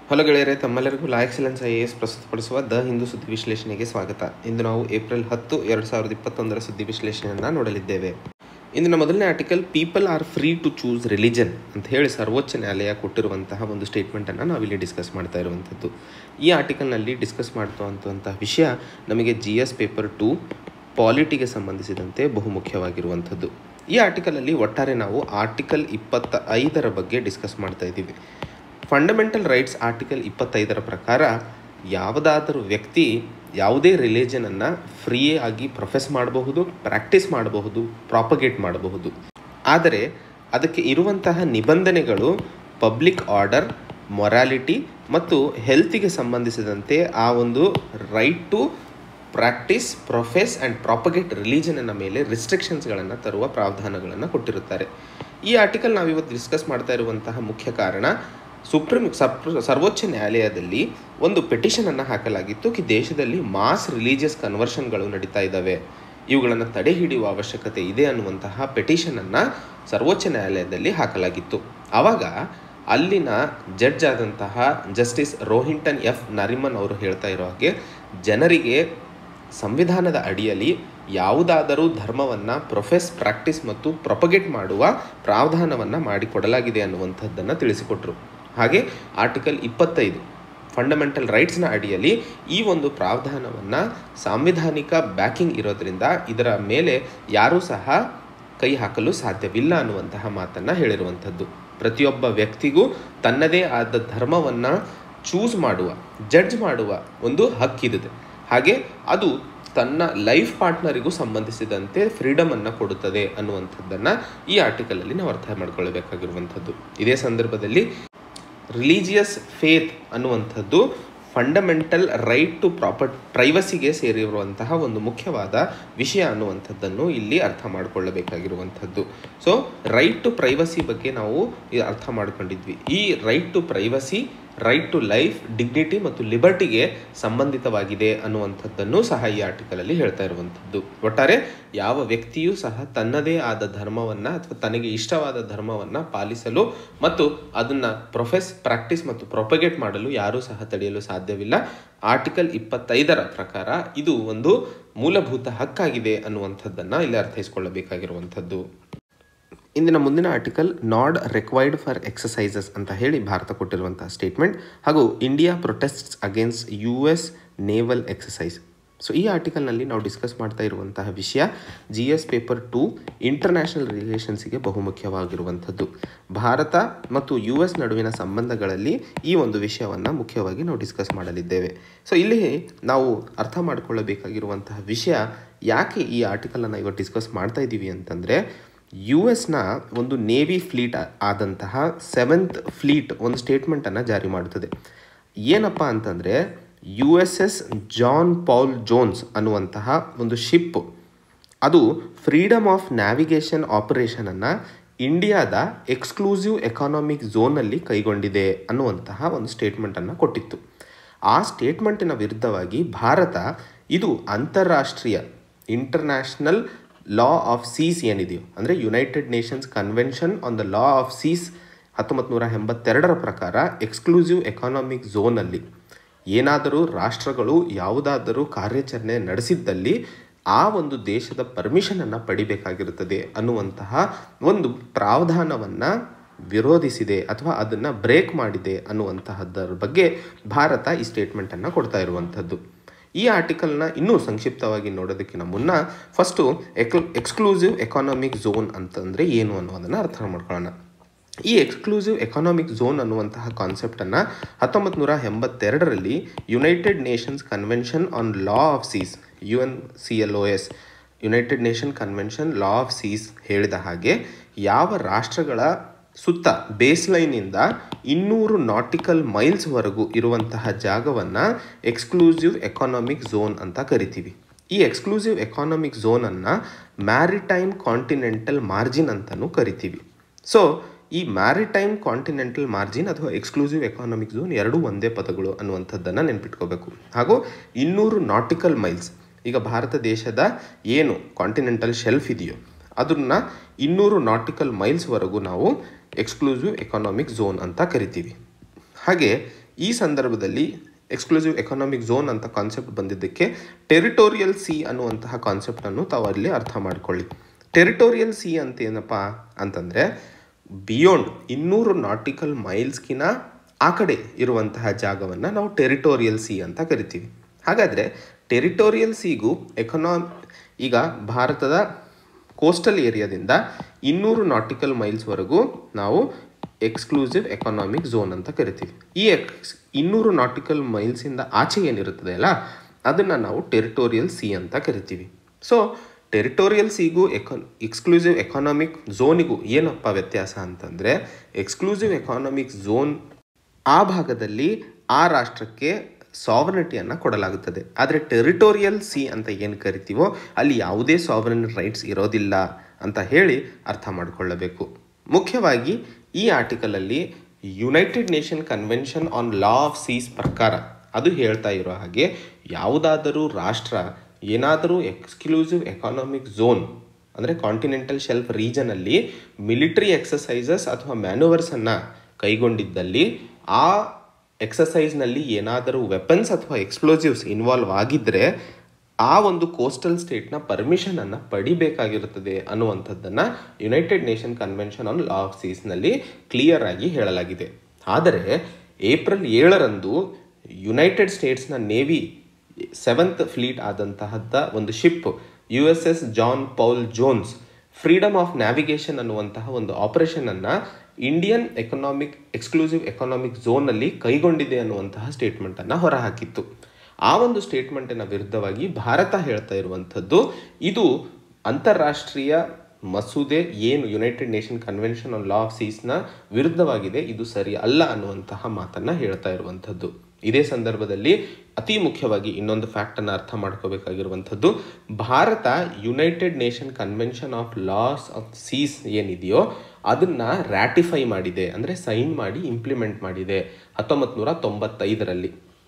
hello ಗೆಳೆಯರೆ ತಮ್ಮೆಲ್ಲರಿಗೂ law excellence I A S ಪ್ರಸ್ತುತಪಡಿಸುವ ದ ಹಿಂದೂ ಸುದ್ದಿ ವಿಶ್ಲೇಷಣೆಗೆ ಸ್ವಾಗತ ಇಂದು ನಾವು ಏಪ್ರಿಲ್ ಹತ್ತು ಎರಡು ಸಾವಿರದ ಇಪ್ಪತ್ತೊಂದರ ಸುದ್ದಿ ವಿಶ್ಲೇಷಣೆಯನ್ನು ನೋಡಲಿದ್ದೇವೆ ಇಂದಿನ ಮೊದಲನೇ article people are free to choose religion ಅಂತ ಹೇಳಿ ಸರ್ವೋಚ್ಚ ನ್ಯಾಯಾಲಯ ಕೊಟ್ಟಿರುವಂತಹ ಒಂದು ಸ್ಟೇಟ್ಮೆಂಟನ್ನು ನಾವಿಲ್ಲಿ ಡಿಸ್ಕಸ್ ಮಾಡ್ತಾ ಇರುವಂಥದ್ದು ಈ ಆರ್ಟಿಕಲ್ನಲ್ಲಿ ಡಿಸ್ಕಸ್ ಮಾಡ್ತಾ ವಿಷಯ ನಮಗೆ ಜಿ ಎಸ್ ಪೇಪರ್ ಟು ಪಾಲಿಟಿಗೆ ಸಂಬಂಧಿಸಿದಂತೆ ಬಹುಮುಖ್ಯವಾಗಿರುವಂಥದ್ದು ಈ ಆರ್ಟಿಕಲಲ್ಲಿ ಒಟ್ಟಾರೆ ನಾವು ಆರ್ಟಿಕಲ್ ಇಪ್ಪತ್ತ ಐದರ ಬಗ್ಗೆ ಡಿಸ್ಕಸ್ ಮಾಡ್ತಾ ಇದ್ದೀವಿ ಫಂಡಮೆಂಟಲ್ ರೈಟ್ಸ್ ಆರ್ಟಿಕಲ್ ಇಪ್ಪತ್ತೈದರ ಪ್ರಕಾರ ಯಾವುದಾದರೂ ವ್ಯಕ್ತಿ ಯಾವುದೇ ರಿಲಿಜನನ್ನು ಫ್ರೀ ಆಗಿ ಪ್ರೊಫೆಸ್ ಮಾಡಬಹುದು ಪ್ರಾಕ್ಟೀಸ್ ಮಾಡಬಹುದು ಪ್ರಾಪಗೇಟ್ ಮಾಡಬಹುದು ಆದರೆ ಅದಕ್ಕೆ ಇರುವಂತಹ ನಿಬಂಧನೆಗಳು ಪಬ್ಲಿಕ್ ಆರ್ಡರ್ ಮೊರಾಲಿಟಿ ಮತ್ತು ಹೆಲ್ತಿಗೆ ಸಂಬಂಧಿಸಿದಂತೆ ಆ ಒಂದು right to practise profess and propagate ರಿಲಿಜನ್ನ ಮೇಲೆ ರಿಸ್ಟ್ರಿಕ್ಷನ್ಸ್ಗಳನ್ನು ತರುವ ಪ್ರಾವಧಾನಗಳನ್ನು ಕೊಟ್ಟಿರುತ್ತಾರೆ ಈ ಆರ್ಟಿಕಲ್ ನಾವಿವತ್ತು ಡಿಸ್ಕಸ್ ಮಾಡ್ತಾ ಇರುವಂತಹ ಮುಖ್ಯ ಕಾರಣ ಸುಪ್ರೀಂ ಸಪ್ರ ಸರ್ವೋಚ್ಚ ನ್ಯಾಯಾಲಯದಲ್ಲಿ ಒಂದು ಪೆಟಿಷನನ್ನು ಹಾಕಲಾಗಿತ್ತು ಕಿ ದೇಶದಲ್ಲಿ ಮಾಸ್ ರಿಲೀಜಿಯಸ್ ಕನ್ವರ್ಷನ್ಗಳು ನಡೀತಾ ಇದ್ದಾವೆ ಇವುಗಳನ್ನು ತಡೆ ಹಿಡಿಯುವ ಅವಶ್ಯಕತೆ ಇದೆ ಅನ್ನುವಂತಹ ಪೆಟಿಷನನ್ನು ಸರ್ವೋಚ್ಚ ನ್ಯಾಯಾಲಯದಲ್ಲಿ ಹಾಕಲಾಗಿತ್ತು ಆವಾಗ ಅಲ್ಲಿನ ಜಡ್ಜ್ ಆದಂತಹ ಜಸ್ಟಿಸ್ ರೋಹಿಂಟನ್ ಎಫ್ ನರಿಮನ್ ಅವರು ಹೇಳ್ತಾ ಇರೋ ಹಾಗೆ ಜನರಿಗೆ ಸಂವಿಧಾನದ ಅಡಿಯಲ್ಲಿ ಯಾವುದಾದರೂ ಧರ್ಮವನ್ನು ಪ್ರೊಫೆಸ್ ಪ್ರಾಕ್ಟೀಸ್ ಮತ್ತು ಪ್ರೊಪಗೇಟ್ ಮಾಡುವ ಪ್ರಾವಧಾನವನ್ನು ಮಾಡಿಕೊಡಲಾಗಿದೆ ಅನ್ನುವಂಥದ್ದನ್ನು ತಿಳಿಸಿಕೊಟ್ರು ಹಾಗೆ ಆರ್ಟಿಕಲ್ ಇಪ್ಪತ್ತೈದು ಫಂಡಮೆಂಟಲ್ ರೈಟ್ಸ್ನ ಅಡಿಯಲ್ಲಿ ಈ ಒಂದು ಪ್ರಾವಧಾನವನ್ನು ಸಾಂವಿಧಾನಿಕ ಬ್ಯಾಕಿಂಗ್ ಇರೋದರಿಂದ ಇದರ ಮೇಲೆ ಯಾರೂ ಸಹ ಕೈ ಹಾಕಲು ಸಾಧ್ಯವಿಲ್ಲ ಅನ್ನುವಂತಹ ಮಾತನ್ನು ಹೇಳಿರುವಂಥದ್ದು ಪ್ರತಿಯೊಬ್ಬ ವ್ಯಕ್ತಿಗೂ ತನ್ನದೇ ಆದ ಧರ್ಮವನ್ನು ಚೂಸ್ ಮಾಡುವ ಜಡ್ಜ್ ಮಾಡುವ ಒಂದು ಹಕ್ಕಿದೆ ಹಾಗೆ ಅದು ತನ್ನ ಲೈಫ್ ಪಾರ್ಟ್ನರಿಗೂ ಸಂಬಂಧಿಸಿದಂತೆ ಫ್ರೀಡಮನ್ನು ಕೊಡುತ್ತದೆ ಅನ್ನುವಂಥದ್ದನ್ನು ಈ ಆರ್ಟಿಕಲಲ್ಲಿ ನಾವು ಅರ್ಥ ಮಾಡ್ಕೊಳ್ಬೇಕಾಗಿರುವಂಥದ್ದು ಇದೇ ಸಂದರ್ಭದಲ್ಲಿ ರಿಲೀಜಿಯಸ್ ಫೇತ್ ಅನ್ನುವಂಥದ್ದು ಫಂಡಮೆಂಟಲ್ ರೈಟ್ ಟು ಪ್ರಾಪರ್ ಪ್ರೈವಸಿಗೆ ಸೇರಿರುವಂತಹ ಒಂದು ಮುಖ್ಯವಾದ ವಿಷಯ ಅನ್ನುವಂಥದ್ದನ್ನು ಇಲ್ಲಿ ಅರ್ಥ ಮಾಡಿಕೊಳ್ಳಬೇಕಾಗಿರುವಂಥದ್ದು ಸೊ ರೈಟ್ ಟು ಪ್ರೈವಸಿ ಬಗ್ಗೆ ನಾವು ಅರ್ಥ ಮಾಡ್ಕೊಂಡಿದ್ವಿ ಈ right to privacy right to life dignity ಮತ್ತು ಲಿಬರ್ಟಿಗೆ ಸಂಬಂಧಿತವಾಗಿದೆ ಅನ್ನುವಂಥದ್ದನ್ನು ಸಹ ಈ ಆರ್ಟಿಕಲಲ್ಲಿ ಹೇಳ್ತಾ ಇರುವಂಥದ್ದು ಒಟ್ಟಾರೆ ಯಾವ ವ್ಯಕ್ತಿಯೂ ಸಹ ತನ್ನದೇ ಆದ ಧರ್ಮವನ್ನು ಅಥವಾ ತನಗೆ ಇಷ್ಟವಾದ ಧರ್ಮವನ್ನು ಪಾಲಿಸಲು ಮತ್ತು ಅದನ್ನು ಪ್ರೊಫೆಸ್ ಪ್ರಾಕ್ಟೀಸ್ ಮತ್ತು ಪ್ರೊಪಗೇಟ್ ಮಾಡಲು ಯಾರೂ ಸಹ ತಡೆಯಲು ಸಾಧ್ಯವಿಲ್ಲ ಆರ್ಟಿಕಲ್ ಇಪ್ಪತ್ತೈದರ ಪ್ರಕಾರ ಇದು ಒಂದು ಮೂಲಭೂತ ಹಕ್ಕಾಗಿದೆ ಅನ್ನುವಂಥದ್ದನ್ನು ಇಲ್ಲಿ ಅರ್ಥೈಸ್ಕೊಳ್ಳಬೇಕಾಗಿರುವಂಥದ್ದು ಇಂದಿನ ಮುಂದಿನ article nod required for exercises ಅಂತ ಹೇಳಿ ಭಾರತ ಕೊಟ್ಟಿರುವಂತಹ ಸ್ಟೇಟ್ಮೆಂಟ್ ಹಾಗೂ India protests against U S naval exercise so ಈ ಆರ್ಟಿಕಲ್ನಲ್ಲಿ ನಾವು ಡಿಸ್ಕಸ್ ಮಾಡ್ತಾ ಇರುವಂತಹ ವಿಷಯ G S paper two international ರಿಲೇಷನ್ಸಿಗೆ ಬಹುಮುಖ್ಯವಾಗಿರುವಂಥದ್ದು ಭಾರತ ಮತ್ತು ಯು ಎಸ್ ನಡುವಿನ ಸಂಬಂಧಗಳಲ್ಲಿ ಈ ಒಂದು ವಿಷಯವನ್ನು ಮುಖ್ಯವಾಗಿ ನಾವು ಡಿಸ್ಕಸ್ ಮಾಡಲಿದ್ದೇವೆ ಸೊ ಇಲ್ಲಿ ನಾವು ಅರ್ಥ ಮಾಡಿಕೊಳ್ಳಬೇಕಾಗಿರುವಂತಹ ವಿಷಯ ಯಾಕೆ ಈ ಆರ್ಟಿಕಲನ್ನು ಇವತ್ತು ಡಿಸ್ಕಸ್ ಮಾಡ್ತಾ ಇದ್ದೀವಿ ಅಂತಂದರೆ ಯು ಎಸ್ನ ಒಂದು ನೇವಿ ಫ್ಲೀಟ್ ಆದಂತಹ ಸೆವೆಂತ್ ಫ್ಲೀಟ್ ಒಂದು ಸ್ಟೇಟ್ಮೆಂಟನ್ನು ಜಾರಿ ಮಾಡುತ್ತದೆ ಏನಪ್ಪ ಅಂತಂದರೆ U S S John Paul Jones ಅನ್ನುವಂತಹ ಒಂದು ಶಿಪ್ ಅದು ಫ್ರೀಡಮ್ ಆಫ್ ನ್ಯಾವಿಗೇಷನ್ ಆಪರೇಷನನ್ನು ಇಂಡಿಯಾದ ಎಕ್ಸ್ಕ್ಲೂಸಿವ್ ಎಕಾನಾಮಿಕ್ ಝೋನಲ್ಲಿ ಕೈಗೊಂಡಿದೆ ಅನ್ನುವಂತಹ ಒಂದು ಸ್ಟೇಟ್ಮೆಂಟನ್ನು ಕೊಟ್ಟಿತ್ತು ಆ ಸ್ಟೇಟ್ಮೆಂಟಿನ ವಿರುದ್ಧವಾಗಿ ಭಾರತ ಇದು ಅಂತಾರಾಷ್ಟ್ರೀಯ ಇಂಟರ್ನ್ಯಾಷನಲ್ ಲಾ ಆಫ್ ಸೀಸ್ ಏನಿದೆಯೋ ಅಂದರೆ United Nations Convention on the Law of Seas ಹತ್ತೊಂಬತ್ತು ನೂರ ಎಂಬತ್ತೆರಡರ ಪ್ರಕಾರ ಎಕ್ಸ್ಕ್ಲೂಸಿವ್ ಎಕಾನಾಮಿಕ್ ಝೋನಲ್ಲಿ ಏನಾದರೂ ರಾಷ್ಟ್ರಗಳು ಯಾವುದಾದರೂ ಕಾರ್ಯಾಚರಣೆ ನಡೆಸಿದ್ದಲ್ಲಿ ಆ ಒಂದು ದೇಶದ ಪರ್ಮಿಷನನ್ನು ಪಡಿಬೇಕಾಗಿರುತ್ತದೆ ಅನ್ನುವಂತಹ ಒಂದು ಪ್ರಾವಧಾನವನ್ನು ವಿರೋಧಿಸಿದೆ ಅಥವಾ ಅದನ್ನು ಬ್ರೇಕ್ ಮಾಡಿದೆ ಅನ್ನುವಂತಹದ್ದರ ಬಗ್ಗೆ ಭಾರತ ಈ ಸ್ಟೇಟ್ಮೆಂಟನ್ನು ಕೊಡ್ತಾ ಇರುವಂಥದ್ದು ಈ ಆರ್ಟಿಕಲ್ನ ಇನ್ನೂ ಸಂಕ್ಷಿಪ್ತವಾಗಿ ನೋಡೋದಕ್ಕಿಂತ ಮುನ್ನ first ex exclusive economic zone ಅಂತಂದರೆ ಏನು ಅನ್ನೋದನ್ನು ಅರ್ಥ ಮಾಡ್ಕೊಳ್ಳೋಣ ಈ ಎಕ್ಸ್ಕ್ಲೂಸಿವ್ ಎಕಾನಾಮಿಕ್ ಝೋನ್ ಅನ್ನುವಂತಹ ಕಾನ್ಸೆಪ್ಟನ್ನು ಹತ್ತೊಂಬತ್ತು ನೂರ ಎಂಬತ್ತೆರಡರಲ್ಲಿ United Nations Convention on Law of Seas U N C L O S United Nation Convention Law of Seas ಹೇಳಿದ ಹಾಗೆ ಯಾವ ರಾಷ್ಟ್ರಗಳ ಸುತ್ತ ಬೇಸ್ಲೈನಿಂದ ಇನ್ನೂರು ನಾಟಿಕಲ್ ಮೈಲ್ಸ್ವರೆಗೂ ಇರುವಂತಹ ಜಾಗವನ್ನು ಎಕ್ಸ್ಕ್ಲೂಸಿವ್ ಎಕಾನಾಮಿಕ್ ಝೋನ್ ಅಂತ ಕರಿತೀವಿ ಈ ಎಕ್ಸ್ಕ್ಲೂಸಿವ್ ಎಕಾನಾಮಿಕ್ ಝೋನನ್ನು ಮ್ಯಾರಿಟೈಮ್ ಕಾಂಟಿನೆಂಟಲ್ ಮಾರ್ಜಿನ್ ಅಂತಲೂ ಕರಿತೀವಿ ಸೊ ಈ ಮ್ಯಾರಿಟೈಮ್ ಕಾಂಟಿನೆಂಟಲ್ ಮಾರ್ಜಿನ್ ಅಥವಾ ಎಕ್ಸ್ಕ್ಲೂಸಿವ್ ಎಕಾನಾಮಿಕ್ ಝೋನ್ ಎರಡೂ ಒಂದೇ ಪದಗಳು ಅನ್ನುವಂಥದ್ದನ್ನು ನೆನ್ಪಿಟ್ಕೋಬೇಕು ಹಾಗೂ ಇನ್ನೂರು ನಾಟಿಕಲ್ ಮೈಲ್ಸ್ ಈಗ ಭಾರತ ದೇಶದ ಏನು ಕಾಂಟಿನೆಂಟಲ್ ಶೆಲ್ಫ್ ಇದೆಯೋ ಅದನ್ನು ಇನ್ನೂರು ನಾಟಿಕಲ್ ಮೈಲ್ಸ್ವರೆಗೂ ನಾವು ಎಕ್ಸ್ಕ್ಲೂಸಿವ್ ಎಕಾನಾಮಿಕ್ ಝೋನ್ ಅಂತ ಕರಿತೀವಿ ಹಾಗೆ ಈ ಸಂದರ್ಭದಲ್ಲಿ ಎಕ್ಸ್ಕ್ಲೂಸಿವ್ ಎಕನಾಮಿಕ್ ಝೋನ್ ಅಂತ ಕಾನ್ಸೆಪ್ಟ್ ಬಂದಿದ್ದಕ್ಕೆ ಟೆರಿಟೋರಿಯಲ್ ಸಿ ಅನ್ನುವಂತಹ ಕಾನ್ಸೆಪ್ಟನ್ನು ತಾವು ಅಲ್ಲಿ ಅರ್ಥ ಮಾಡ್ಕೊಳ್ಳಿ ಟೆರಿಟೋರಿಯಲ್ ಸಿ ಅಂತ ಏನಪ್ಪ ಅಂತಂದರೆ ಬಿಯೋಂಡ್ ಇನ್ನೂರು ನಾಟಿಕಲ್ ಮೈಲ್ಸ್ಗಿನ ಆ ಕಡೆ ಇರುವಂತಹ ಜಾಗವನ್ನು ನಾವು ಟೆರಿಟೋರಿಯಲ್ ಸಿ ಅಂತ ಕರಿತೀವಿ ಹಾಗಾದರೆ ಟೆರಿಟೋರಿಯಲ್ ಸಿಗೂ ಎಕನಾಮ್ ಈಗ ಭಾರತದ ಕೋಸ್ಟಲ್ ಏರಿಯಾದಿಂದ ಇನ್ನೂರು ನಾಟಿಕಲ್ ಮೈಲ್ಸ್ವರೆಗೂ ನಾವು ಎಕ್ಸ್ಕ್ಲೂಸಿವ್ ಎಕನಾಮಿಕ್ ಝೋನ್ ಅಂತ ಕರಿತೀವಿ ಈ ಎಕ್ಸ್ ಇನ್ನೂರು ನಾಟಿಕಲ್ ಮೈಲ್ಸಿಂದ ಆಚೆ ಏನಿರುತ್ತದೆ ಅಲ್ಲ ಅದನ್ನು ನಾವು ಟೆರಿಟೋರಿಯಲ್ ಸಿ ಅಂತ ಕರಿತೀವಿ ಸೊ ಟೆರಿಟೋರಿಯಲ್ ಸಿಗೂ ಎಕಾ ಎಕ್ಸ್ಕ್ಲೂಸಿವ್ ಎಕಾನಮಿಕ್ ಝೋನಿಗೂ ಏನಪ್ಪ ವ್ಯತ್ಯಾಸ ಅಂತಂದರೆ ಎಕ್ಸ್ಕ್ಲೂಸಿವ್ ಎಕಾನಮಿಕ್ ಝೋನ್ ಆ ಭಾಗದಲ್ಲಿ ಆ ರಾಷ್ಟ್ರಕ್ಕೆ ಸಾವರ್ನಿಟಿಯನ್ನು ಕೊಡಲಾಗುತ್ತದೆ ಆದರೆ ಟೆರಿಟೋರಿಯಲ್ ಸಿ ಅಂತ ಏನು ಕರಿತೀವೋ ಅಲ್ಲಿ ಯಾವುದೇ ಸಾವರನ್ ರೈಟ್ಸ್ ಇರೋದಿಲ್ಲ ಅಂತ ಹೇಳಿ ಅರ್ಥ ಮಾಡಿಕೊಳ್ಳಬೇಕು ಮುಖ್ಯವಾಗಿ ಈ ಆರ್ಟಿಕಲಲ್ಲಿ United Nation Convention on Law of Seas ಪ್ರಕಾರ ಅದು ಹೇಳ್ತಾ ಇರೋ ಹಾಗೆ ಯಾವುದಾದರೂ ರಾಷ್ಟ್ರ ಏನಾದರೂ ಎಕ್ಸ್ಕ್ಲೂಸಿವ್ ಎಕಾನಮಿಕ್ ಝೋನ್ ಅಂದರೆ ಕಾಂಟಿನೆಂಟಲ್ ಶೆಲ್ಫ್ ರೀಜನಲ್ಲಿ ಮಿಲಿಟರಿ ಎಕ್ಸಸೈಸಸ್ ಅಥವಾ ಮ್ಯಾನುವರ್ಸನ್ನು ಕೈಗೊಂಡಿದ್ದಲ್ಲಿ ಆ ಎಕ್ಸಸೈಸ್ನಲ್ಲಿ ಏನಾದರೂ ವೆಪನ್ಸ್ ಅಥವಾ ಎಕ್ಸ್ಪ್ಲೋಸಿವ್ಸ್ ಇನ್ವಾಲ್ವ್ ಆಗಿದ್ದರೆ ಆ ಒಂದು ಕೋಸ್ಟಲ್ ಸ್ಟೇಟ್ನ ಪರ್ಮಿಷನನ್ನು ಪಡಿಬೇಕಾಗಿರುತ್ತದೆ ಅನ್ನುವಂಥದ್ದನ್ನು United Nation Convention on Law of ಸೀಸ್ನಲ್ಲಿ ಕ್ಲಿಯರ್ ಆಗಿ ಹೇಳಲಾಗಿದೆ ಆದರೆ ಏಪ್ರಿಲ್ ಏಳರಂದು ಯುನೈಟೆಡ್ ಸ್ಟೇಟ್ಸ್ನ ನೇವಿ ಸೆವೆಂತ್ ಫ್ಲೀಟ್ ಆದಂತಹದ್ದ ಒಂದು ship U S S John Paul Jones freedom of navigation ಅನ್ನುವಂತಹ ಒಂದು ಆಪರೇಷನನ್ನು ಇಂಡಿಯನ್ ಎಕನಾಮಿಕ್ ಎಕ್ಸ್ಕ್ಲೂಸಿವ್ ಎಕನಾಮಿಕ್ ಝೋನಲ್ಲಿ ಕೈಗೊಂಡಿದೆ ಅನ್ನುವಂತಹ ಸ್ಟೇಟ್ಮೆಂಟನ್ನು ಹೊರಹಾಕಿತ್ತು ಆ ಒಂದು ಸ್ಟೇಟ್ಮೆಂಟಿನ ವಿರುದ್ಧವಾಗಿ ಭಾರತ ಹೇಳ್ತಾ ಇರುವಂಥದ್ದು ಇದು ಅಂತಾರಾಷ್ಟ್ರೀಯ ಮಸೂದೆ ಏನು United Nation Convention on Law of ಸೀಸ್ನ ವಿರುದ್ಧವಾಗಿದೆ ಇದು ಸರಿ ಅಲ್ಲ ಅನ್ನುವಂತಹ ಮಾತನ್ನು ಹೇಳ್ತಾ ಇರುವಂಥದ್ದು ಇದೇ ಸಂದರ್ಭದಲ್ಲಿ ಅತಿ ಮುಖ್ಯವಾಗಿ ಇನ್ನೊಂದು ಫ್ಯಾಕ್ಟನ್ನು ಅರ್ಥ ಮಾಡ್ಕೋಬೇಕಾಗಿರುವಂಥದ್ದು ಭಾರತ United Nation Convention of Laws of seize ಏನಿದೆಯೋ ಅದನ್ನು ರ್ಯಾಟಿಫೈ ಮಾಡಿದೆ ಅಂದರೆ ಸೈನ್ ಮಾಡಿ ಇಂಪ್ಲಿಮೆಂಟ್ ಮಾಡಿದೆ ಹತ್ತೊಂಬತ್ತು ನೂರ ತೊಂಬತ್ತೈದರಲ್ಲಿ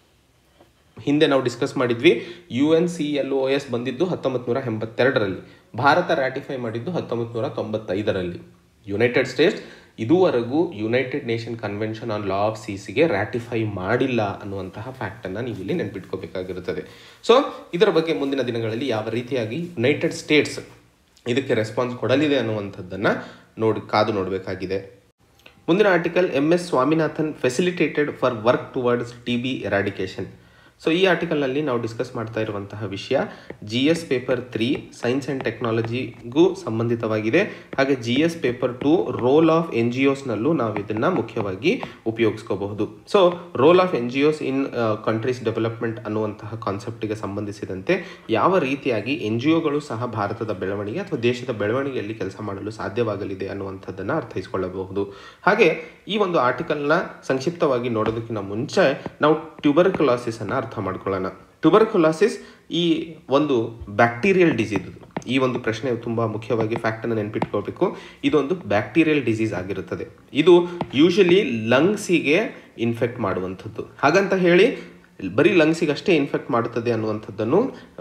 ಹಿಂದೆ ನಾವು ಡಿಸ್ಕಸ್ ಮಾಡಿದ್ವಿ U N C L O S ಬಂದಿದ್ದು ಹತ್ತೊಂಬತ್ತು ನೂರ ಎಂಬತ್ತೆರಡರಲ್ಲಿ ಭಾರತ ರ್ಯಾಟಿಫೈ ಮಾಡಿದ್ದು ಹತ್ತೊಂಬತ್ತು ನೂರ ತೊಂಬತ್ತೈದರಲ್ಲಿ ಯುನೈಟೆಡ್ ಸ್ಟೇಟ್ಸ್ ಇದುವರೆಗೂ United Nation Convention on Law of ಸೀಸ್ಗೆ ರ್ಯಾಟಿಫೈ ಮಾಡಿಲ್ಲ ಅನ್ನುವಂತಹ ಫ್ಯಾಕ್ಟನ್ನು ನೀವು ಇಲ್ಲಿ ನೆನ್ಪಿಟ್ಕೋಬೇಕಾಗಿರುತ್ತದೆ ಸೊ ಇದರ ಬಗ್ಗೆ ಮುಂದಿನ ದಿನಗಳಲ್ಲಿ ಯಾವ ರೀತಿಯಾಗಿ ಯುನೈಟೆಡ್ ಸ್ಟೇಟ್ಸ್ ಇದಕ್ಕೆ ರೆಸ್ಪಾನ್ಸ್ ಕೊಡಲಿದೆ ಅನ್ನುವಂಥದ್ದನ್ನು ನೋಡಿ ಕಾದು ನೋಡಬೇಕಾಗಿದೆ ಮುಂದಿನ article M S Swaminathan facilitated for work towards T B eradication so ಈ ಆರ್ಟಿಕಲ್ನಲ್ಲಿ ನಾವು ಡಿಸ್ಕಸ್ ಮಾಡ್ತಾ ಇರುವಂತಹ ವಿಷಯ G S paper three science and ಟೆಕ್ನಾಲಜಿಗೂ ಸಂಬಂಧಿತವಾಗಿದೆ ಹಾಗೆ G S paper two role of N G ಒಸ್ನಲ್ಲೂ ನಾವು ಇದನ್ನು ಮುಖ್ಯವಾಗಿ ಉಪಯೋಗಿಸ್ಕೋಬಹುದು so role of N G O's in countries development ಅನ್ನುವಂತಹ ಕಾನ್ಸೆಪ್ಟಿಗೆ ಸಂಬಂಧಿಸಿದಂತೆ ಯಾವ ರೀತಿಯಾಗಿ ಎನ್ ಜಿ ಒಗಳು ಸಹ ಭಾರತದ ಬೆಳವಣಿಗೆ ಅಥವಾ ದೇಶದ ಬೆಳವಣಿಗೆಯಲ್ಲಿ ಕೆಲಸ ಮಾಡಲು ಸಾಧ್ಯವಾಗಲಿದೆ ಅನ್ನುವಂಥದ್ದನ್ನು ಅರ್ಥೈಸಿಕೊಳ್ಳಬಹುದು ಹಾಗೆ ಈ ಒಂದು ಆರ್ಟಿಕಲ್ನ ಸಂಕ್ಷಿಪ್ತವಾಗಿ ನೋಡೋದಕ್ಕಿಂತ ಮುಂಚೆ ನಾವು ಟ್ಯೂಬರ್ಕುಲಾಸಿಸ್ ಅನ್ನು ಅರ್ಥ ಮಾಡ್ಕೊಳ್ಳೋಣ ಟ್ಯೂಬರ್ಕುಲಾಸಿಸ್ ಈ ಒಂದು ಬ್ಯಾಕ್ಟೀರಿಯಲ್ ಡಿಸೀಸ್ ಈ ಒಂದು ಪ್ರಶ್ನೆ ತುಂಬ ಮುಖ್ಯವಾಗಿ ಫ್ಯಾಕ್ಟನ್ನು ನೆನ್ಪಿಟ್ಕೋಬೇಕು ಇದೊಂದು ಬ್ಯಾಕ್ಟೀರಿಯಲ್ ಡಿಸೀಸ್ ಆಗಿರುತ್ತದೆ ಇದು ಯೂಶಲಿ ಲಂಗ್ಸಿಗೆ ಇನ್ಫೆಕ್ಟ್ ಮಾಡುವಂಥದ್ದು ಹಾಗಂತ ಹೇಳಿ ಬರೀ ಲಂಗ್ಸಿಗೆ ಅಷ್ಟೇ ಇನ್ಫೆಕ್ಟ್ ಮಾಡುತ್ತದೆ ಅನ್ನುವಂಥದ್ದನ್ನು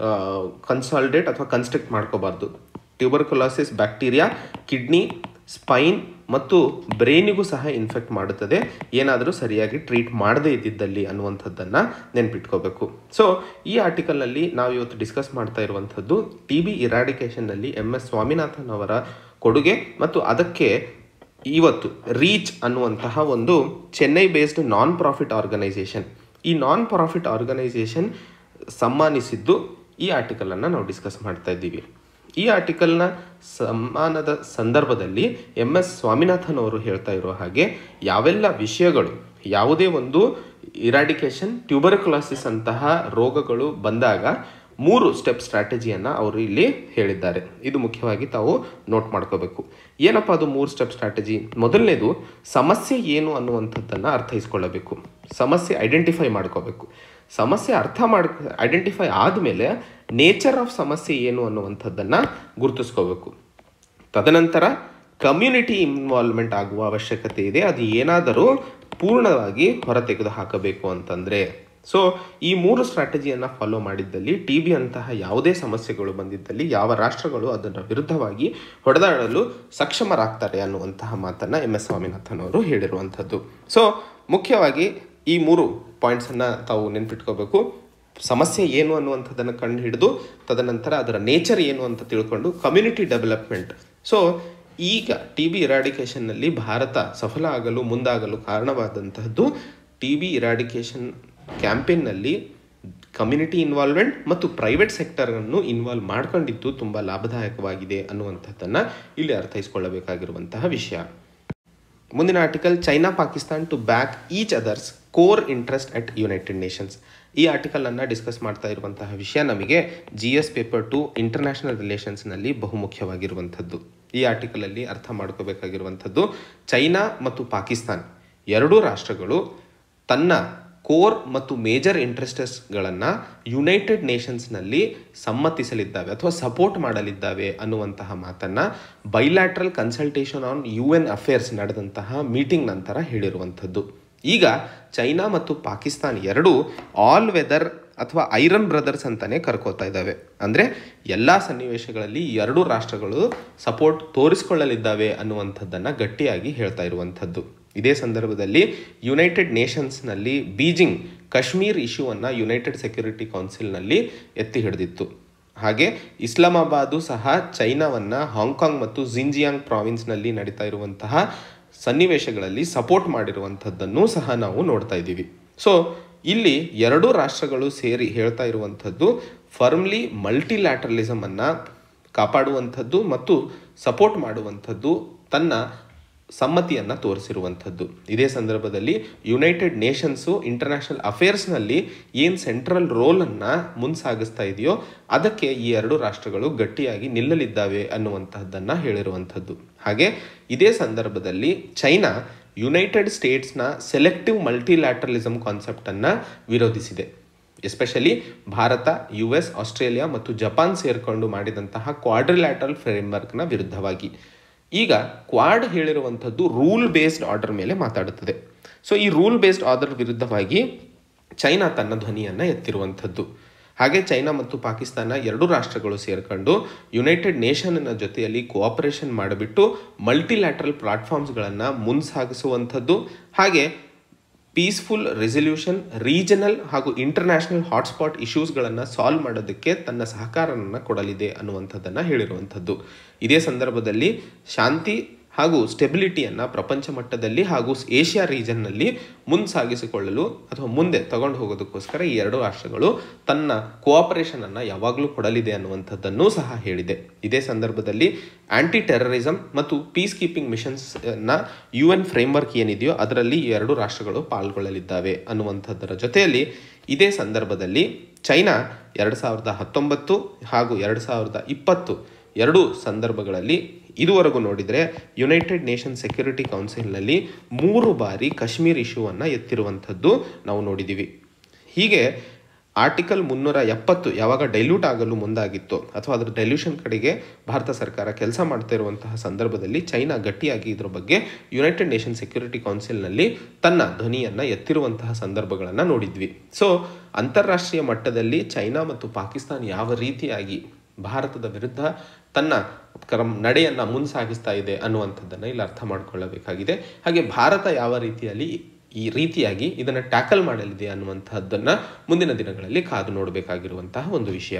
ಕನ್ಸಾಲ್ಡೇಟ್ ಅಥವಾ ಕನ್ಸ್ಟ್ರಕ್ಟ್ ಮಾಡ್ಕೋಬಾರ್ದು ಟ್ಯೂಬರ್ಕುಲಾಸಿಸ್ ಬ್ಯಾಕ್ಟೀರಿಯಾ ಕಿಡ್ನಿ ಸ್ಪೈನ್ ಮತ್ತು ಬ್ರೈನಿಗೂ ಸಹ ಇನ್ಫೆಕ್ಟ್ ಮಾಡುತ್ತದೆ ಏನಾದರೂ ಸರಿಯಾಗಿ ಟ್ರೀಟ್ ಮಾಡದೇ ಇದ್ದಿದ್ದಲ್ಲಿ ಅನ್ನುವಂಥದ್ದನ್ನು ನೆನ್ಪಿಟ್ಕೋಬೇಕು ಸೊ ಈ ಆರ್ಟಿಕಲ್ನಲ್ಲಿ ನಾವು ಇವತ್ತು ಡಿಸ್ಕಸ್ ಮಾಡ್ತಾ ಇರುವಂಥದ್ದು ಟಿ ಬಿ ಇರಾಡಿಕೇಷನ್ನಲ್ಲಿ ಎಂ ಎಸ್ ಸ್ವಾಮಿನಾಥನ್ ಅವರ ಕೊಡುಗೆ ಮತ್ತು ಅದಕ್ಕೆ ಇವತ್ತು ರೀಚ್ ಅನ್ನುವಂತಹ ಒಂದು Chennai based non profit organisation ಈ ನಾನ್ ಪ್ರಾಫಿಟ್ ಆರ್ಗನೈಸೇಷನ್ ಸಮ್ಮಾನಿಸಿದ್ದು ಈ ಆರ್ಟಿಕಲನ್ನು ನಾವು ಡಿಸ್ಕಸ್ ಮಾಡ್ತಾ ಇದ್ದೀವಿ ಈ ಆರ್ಟಿಕಲ್ನ ಸಮ್ಮಾನದ ಸಂದರ್ಭದಲ್ಲಿ ಎಂ ಎಸ್ ಸ್ವಾಮಿನಾಥನ್ ಅವರು ಹೇಳ್ತಾ ಇರೋ ಹಾಗೆ ಯಾವೆಲ್ಲ ವಿಷಯಗಳು ಯಾವುದೇ ಒಂದು ಇರಾಡಿಕೇಶನ್ ಟ್ಯೂಬರ್ಕುಲಾಸಿಸ್ ಅಂತಹ ರೋಗಗಳು ಬಂದಾಗ ಮೂರು ಸ್ಟೆಪ್ ಸ್ಟ್ರಾಟಜಿಯನ್ನು ಅವರು ಇಲ್ಲಿ ಹೇಳಿದ್ದಾರೆ ಇದು ಮುಖ್ಯವಾಗಿ ತಾವು ನೋಟ್ ಮಾಡ್ಕೋಬೇಕು ಏನಪ್ಪ ಅದು ಮೂರು ಸ್ಟೆಪ್ ಸ್ಟ್ರಾಟಜಿ ಮೊದಲನೇದು ಸಮಸ್ಯೆ ಏನು ಅನ್ನುವಂಥದ್ದನ್ನು ಅರ್ಥೈಸ್ಕೊಳ್ಳಬೇಕು ಸಮಸ್ಯೆ ಐಡೆಂಟಿಫೈ ಮಾಡ್ಕೋಬೇಕು ಸಮಸ್ಯೆ ಅರ್ಥ ಮಾಡ್ ಐಡೆಂಟಿಫೈ ಆದಮೇಲೆ ನೇಚರ್ ಆಫ್ ಸಮಸ್ಯೆ ಏನು ಅನ್ನುವಂಥದ್ದನ್ನು ಗುರುತಿಸ್ಕೋಬೇಕು ತದನಂತರ ಕಮ್ಯುನಿಟಿ ಇನ್ವಾಲ್ವ್ಮೆಂಟ್ ಆಗುವ ಅವಶ್ಯಕತೆ ಇದೆ ಅದು ಏನಾದರೂ ಪೂರ್ಣವಾಗಿ ಹೊರತೆಗೆದು ಹಾಕಬೇಕು ಅಂತಂದರೆ ಸೊ ಈ ಮೂರು ಸ್ಟ್ರಾಟಜಿಯನ್ನು ಫಾಲೋ ಮಾಡಿದ್ದಲ್ಲಿ ಟಿ ಬಿ ಅಂತಹ ಯಾವುದೇ ಸಮಸ್ಯೆಗಳು ಬಂದಿದ್ದಲ್ಲಿ ಯಾವ ರಾಷ್ಟ್ರಗಳು ಅದರ ವಿರುದ್ಧವಾಗಿ ಹೊಡೆದಾಡಲು ಸಕ್ಷಮರಾಗ್ತಾರೆ ಅನ್ನುವಂತಹ ಮಾತನ್ನು ಎಂ ಎಸ್ ಸ್ವಾಮಿನಾಥನ್ ಅವರು ಹೇಳಿರುವಂಥದ್ದು ಸೊ ಮುಖ್ಯವಾಗಿ ಈ ಮೂರು ಪಾಯಿಂಟ್ಸನ್ನು ತಾವು ನೆನ್ಪಿಟ್ಕೋಬೇಕು ಸಮಸ್ಯೆ ಏನು ಅನ್ನುವಂಥದ್ದನ್ನು ಕಂಡು ಹಿಡಿದು ತದನಂತರ ಅದರ ನೇಚರ್ ಏನು ಅಂತ ತಿಳ್ಕೊಂಡು ಕಮ್ಯುನಿಟಿ ಡೆವಲಪ್ಮೆಂಟ್ ಸೊ ಈಗ ಟಿ ಬಿ ಇರಾಡಿಕೇಷನ್ನಲ್ಲಿ ಭಾರತ ಸಫಲ ಆಗಲು ಮುಂದಾಗಲು ಕಾರಣವಾದಂತಹದ್ದು ಟಿ ಬಿ ಇರಾಡಿಕೇಷನ್ ಕ್ಯಾಂಪೇನ್ನಲ್ಲಿ ಕಮ್ಯುನಿಟಿ ಇನ್ವಾಲ್ವ್ಮೆಂಟ್ ಮತ್ತು ಪ್ರೈವೇಟ್ ಸೆಕ್ಟರನ್ನು ಇನ್ವಾಲ್ವ್ ಮಾಡ್ಕೊಂಡಿದ್ದು ತುಂಬ ಲಾಭದಾಯಕವಾಗಿದೆ ಅನ್ನುವಂಥದ್ದನ್ನು ಇಲ್ಲಿ ಅರ್ಥೈಸ್ಕೊಳ್ಳಬೇಕಾಗಿರುವಂತಹ ವಿಷಯ ಮುಂದಿನ article China Pakistan to back each others core interest at United Nations ಈ ಆರ್ಟಿಕಲನ್ನು ಡಿಸ್ಕಸ್ ಮಾಡ್ತಾ ಇರುವಂತಹ ವಿಷಯ ನಮಗೆ G S paper two international ರಿಲೇಷನ್ಸ್ನಲ್ಲಿ ಬಹುಮುಖ್ಯವಾಗಿರುವಂಥದ್ದು ಈ ಆರ್ಟಿಕಲಲ್ಲಿ ಅರ್ಥ ಮಾಡ್ಕೋಬೇಕಾಗಿರುವಂಥದ್ದು ಚೈನಾ ಮತ್ತು ಪಾಕಿಸ್ತಾನ್ ಎರಡೂ ರಾಷ್ಟ್ರಗಳು ತನ್ನ ಕೋರ್ ಮತ್ತು ಮೇಜರ್ ಇಂಟ್ರೆಸ್ಟಸ್ಗಳನ್ನು ಯುನೈಟೆಡ್ ನೇಷನ್ಸ್ನಲ್ಲಿ ಸಮ್ಮತಿಸಲಿದ್ದಾವೆ ಅಥವಾ ಸಪೋರ್ಟ್ ಮಾಡಲಿದ್ದಾವೆ ಅನ್ನುವಂತಹ ಮಾತನ್ನು bilateral consultation on U N affairs ನಡೆದಂತಹ ಮೀಟಿಂಗ್ ನಂತರ ಹೇಳಿರುವಂಥದ್ದು ಈಗ ಚೈನಾ ಮತ್ತು ಪಾಕಿಸ್ತಾನ್ ಎರಡೂ ಆಲ್ ವೆದರ್ ಅಥವಾ ಐರನ್ ಬ್ರದರ್ಸ್ ಅಂತಾನೆ ಕರ್ಕೋತಾ ಇದ್ದಾವೆ ಅಂದರೆ ಎಲ್ಲ ಸನ್ನಿವೇಶಗಳಲ್ಲಿ ಈ ಎರಡೂ ರಾಷ್ಟ್ರಗಳು ಸಪೋರ್ಟ್ ತೋರಿಸಿಕೊಳ್ಳಲಿದ್ದಾವೆ ಅನ್ನುವಂಥದ್ದನ್ನು ಗಟ್ಟಿಯಾಗಿ ಹೇಳ್ತಾ ಇರುವಂಥದ್ದು ಇದೇ ಸಂದರ್ಭದಲ್ಲಿ ಯುನೈಟೆಡ್ ನೇಷನ್ಸ್ನಲ್ಲಿ ಬೀಜಿಂಗ್ ಕಾಶ್ಮೀರ್ ಇಶ್ಯೂವನ್ನು ಯುನೈಟೆಡ್ ಸೆಕ್ಯೂರಿಟಿ ಕೌನ್ಸಿಲ್ನಲ್ಲಿ ಎತ್ತಿ ಹಿಡಿದಿತ್ತು ಹಾಗೆ ಇಸ್ಲಾಮಾಬಾದು ಸಹ ಚೈನಾವನ್ನು ಹಾಂಗ್ಕಾಂಗ್ ಮತ್ತು ಜಿಂಜಿಯಾಂಗ್ ಪ್ರಾವಿನ್ಸ್ನಲ್ಲಿ ನಡೀತಾ ಇರುವಂತಹ ಸನ್ನಿವೇಶಗಳಲ್ಲಿ ಸಪೋರ್ಟ್ ಮಾಡಿರುವಂಥದ್ದನ್ನು ಸಹ ನಾವು ನೋಡ್ತಾ ಇದ್ದೀವಿ ಸೊ ಇಲ್ಲಿ ಎರಡೂ ರಾಷ್ಟ್ರಗಳು ಸೇರಿ ಹೇಳ್ತಾ ಇರುವಂಥದ್ದು ಫರ್ಮ್ಲಿ ಮಲ್ಟಿಲ್ಯಾಟ್ರಲಿಸಮನ್ನು ಕಾಪಾಡುವಂಥದ್ದು ಮತ್ತು ಸಪೋರ್ಟ್ ಮಾಡುವಂಥದ್ದು ತನ್ನ ಸಮ್ಮತಿಯನ್ನು ತೋರಿಸಿರುವಂಥದ್ದು ಇದೇ ಸಂದರ್ಭದಲ್ಲಿ ಯುನೈಟೆಡ್ ನೇಷನ್ಸು ಇಂಟರ್ನ್ಯಾಷನಲ್ ಅಫೇರ್ಸ್ನಲ್ಲಿ ಏನು ಸೆಂಟ್ರಲ್ ರೋಲನ್ನು ಮುನ್ಸಾಗಿಸ್ತಾ ಇದೆಯೋ ಅದಕ್ಕೆ ಈ ಎರಡು ರಾಷ್ಟ್ರಗಳು ಗಟ್ಟಿಯಾಗಿ ನಿಲ್ಲಲಿದ್ದಾವೆ ಅನ್ನುವಂತಹದ್ದನ್ನು ಹೇಳಿರುವಂಥದ್ದು ಹಾಗೆ ಇದೇ ಸಂದರ್ಭದಲ್ಲಿ ಚೈನಾ ಯುನೈಟೆಡ್ ಸ್ಟೇಟ್ಸ್ನ ಸೆಲೆಕ್ಟಿವ್ ಮಲ್ಟಿಲ್ಯಾಟ್ರಲಿಸಮ್ ಕಾನ್ಸೆಪ್ಟನ್ನು ವಿರೋಧಿಸಿದೆ ಎಸ್ಪೆಷಲಿ ಭಾರತ ಯು ಎಸ್ ಆಸ್ಟ್ರೇಲಿಯಾ ಮತ್ತು ಜಪಾನ್ ಸೇರಿಕೊಂಡು ಮಾಡಿದಂತಹ ಕ್ವಾಡ್ರಿಲ್ಯಾಟ್ರಲ್ ಫ್ರೇಮ್ವರ್ಕ್ನ ವಿರುದ್ಧವಾಗಿ ಈಗ ಕ್ವಾಡ್ ಹೇಳಿರುವಂಥದ್ದು ರೂಲ್ ಬೇಸ್ಡ್ ಆರ್ಡರ್ ಮೇಲೆ ಮಾತಾಡುತ್ತದೆ ಸೊ ಈ ರೂಲ್ ಬೇಸ್ಡ್ ಆರ್ಡರ್ ವಿರುದ್ಧವಾಗಿ ಚೈನಾ ತನ್ನ ಧ್ವನಿಯನ್ನು ಎತ್ತಿರುವಂಥದ್ದು ಹಾಗೆ ಚೈನಾ ಮತ್ತು ಪಾಕಿಸ್ತಾನ ಎರಡು ರಾಷ್ಟ್ರಗಳು ಸೇರ್ಕೊಂಡು ಯುನೈಟೆಡ್ ನೇಷನ್ನ ಜೊತೆಯಲ್ಲಿ ಕೋಆಪರೇಷನ್ ಮಾಡಿಬಿಟ್ಟು ಮಲ್ಟಿಲ್ಯಾಟ್ರಲ್ ಪ್ಲಾಟ್ಫಾರ್ಮ್ಸ್ಗಳನ್ನು ಮುನ್ಸಾಗಿಸುವಂಥದ್ದು ಹಾಗೆ ಪೀಸ್ಫುಲ್ ರೆಸಲ್ಯೂಷನ್ ರೀಜನಲ್ ಹಾಗೂ ಇಂಟರ್ನ್ಯಾಷನಲ್ ಹಾಟ್ಸ್ಪಾಟ್ ಇಶ್ಯೂಸ್ಗಳನ್ನು ಸಾಲ್ವ್ ಮಾಡೋದಕ್ಕೆ ತನ್ನ ಸಹಕಾರವನ್ನು ಕೊಡಲಿದೆ ಅನ್ನುವಂಥದ್ದನ್ನು ಹೇಳಿರುವಂಥದ್ದು ಇದೇ ಸಂದರ್ಭದಲ್ಲಿ ಶಾಂತಿ ಹಾಗೂ ಸ್ಟೆಬಿಲಿಟಿಯನ್ನು ಪ್ರಪಂಚ ಮಟ್ಟದಲ್ಲಿ ಹಾಗೂ ಏಷ್ಯಾ ರೀಜನ್ನಲ್ಲಿ ಮುಂಸಾಗಿಸಿಕೊಳ್ಳಲು ಅಥವಾ ಮುಂದೆ ತಗೊಂಡು ಹೋಗೋದಕ್ಕೋಸ್ಕರ ಈ ಎರಡು ರಾಷ್ಟ್ರಗಳು ತನ್ನ ಕೋಆಪರೇಷನನ್ನು ಯಾವಾಗಲೂ ಕೊಡಲಿದೆ ಅನ್ನುವಂಥದ್ದನ್ನೂ ಸಹ ಹೇಳಿದೆ ಇದೇ ಸಂದರ್ಭದಲ್ಲಿ ಆಂಟಿ ಟೆರರಿಸಮ್ ಮತ್ತು ಪೀಸ್ ಕೀಪಿಂಗ್ ಮಿಷನ್ಸ್ನ ಯು ಎನ್ ಫ್ರೇಮ್ವರ್ಕ್ ಏನಿದೆಯೋ ಅದರಲ್ಲಿ ಈ ಎರಡು ರಾಷ್ಟ್ರಗಳು ಪಾಲ್ಗೊಳ್ಳಲಿದ್ದಾವೆ ಅನ್ನುವಂಥದ್ದರ ಜೊತೆಯಲ್ಲಿ ಇದೇ ಸಂದರ್ಭದಲ್ಲಿ ಚೈನಾ ಎರಡು ಸಾವಿರದ ಹತ್ತೊಂಬತ್ತು ಹಾಗೂ ಎರಡು ಸಾವಿರದ ಇಪ್ಪತ್ತು ಎರಡು ಸಂದರ್ಭಗಳಲ್ಲಿ ಇದುವರೆಗೂ ನೋಡಿದರೆ ಯುನೈಟೆಡ್ ನೇಷನ್ ಸೆಕ್ಯೂರಿಟಿ ಕೌನ್ಸಿಲ್ನಲ್ಲಿ ಮೂರು ಬಾರಿ ಕಾಶ್ಮೀರ್ ಇಶ್ಯೂವನ್ನು ಎತ್ತಿರುವಂಥದ್ದು ನಾವು ನೋಡಿದ್ದೀವಿ ಹೀಗೆ ಆರ್ಟಿಕಲ್ ಮುನ್ನೂರ ಎಪ್ಪತ್ತು ಯಾವಾಗ ಡೈಲ್ಯೂಟ್ ಆಗಲು ಮುಂದಾಗಿತ್ತು ಅಥವಾ ಅದರ ಡೈಲ್ಯೂಷನ್ ಕಡೆಗೆ ಭಾರತ ಸರ್ಕಾರ ಕೆಲಸ ಮಾಡ್ತಾ ಇರುವಂತಹ ಸಂದರ್ಭದಲ್ಲಿ ಚೈನಾ ಗಟ್ಟಿಯಾಗಿ ಇದರ ಬಗ್ಗೆ ಯುನೈಟೆಡ್ ನೇಷನ್ ಸೆಕ್ಯೂರಿಟಿ ಕೌನ್ಸಿಲ್ನಲ್ಲಿ ತನ್ನ ಧ್ವನಿಯನ್ನು ಎತ್ತಿರುವಂತಹ ಸಂದರ್ಭಗಳನ್ನು ನೋಡಿದ್ವಿ ಸೊ ಅಂತಾರಾಷ್ಟ್ರೀಯ ಮಟ್ಟದಲ್ಲಿ ಚೈನಾ ಮತ್ತು ಪಾಕಿಸ್ತಾನ ಯಾವ ರೀತಿಯಾಗಿ ಭಾರತದ ವಿರುದ್ಧ ತನ್ನ ಕ್ರಮ ನಡೆಯನ್ನು ಮುನ್ಸಾಗಿಸ್ತಾ ಇದೆ ಅನ್ನುವಂಥದ್ದನ್ನು ಇಲ್ಲಿ ಅರ್ಥ ಮಾಡಿಕೊಳ್ಳಬೇಕಾಗಿದೆ ಹಾಗೆ ಭಾರತ ಯಾವ ರೀತಿಯಲ್ಲಿ ಈ ರೀತಿಯಾಗಿ ಇದನ್ನು ಟ್ಯಾಕಲ್ ಮಾಡಲಿದೆ ಅನ್ನುವಂತಹದ್ದನ್ನು ಮುಂದಿನ ದಿನಗಳಲ್ಲಿ ಕಾದು ನೋಡಬೇಕಾಗಿರುವಂತಹ ಒಂದು ವಿಷಯ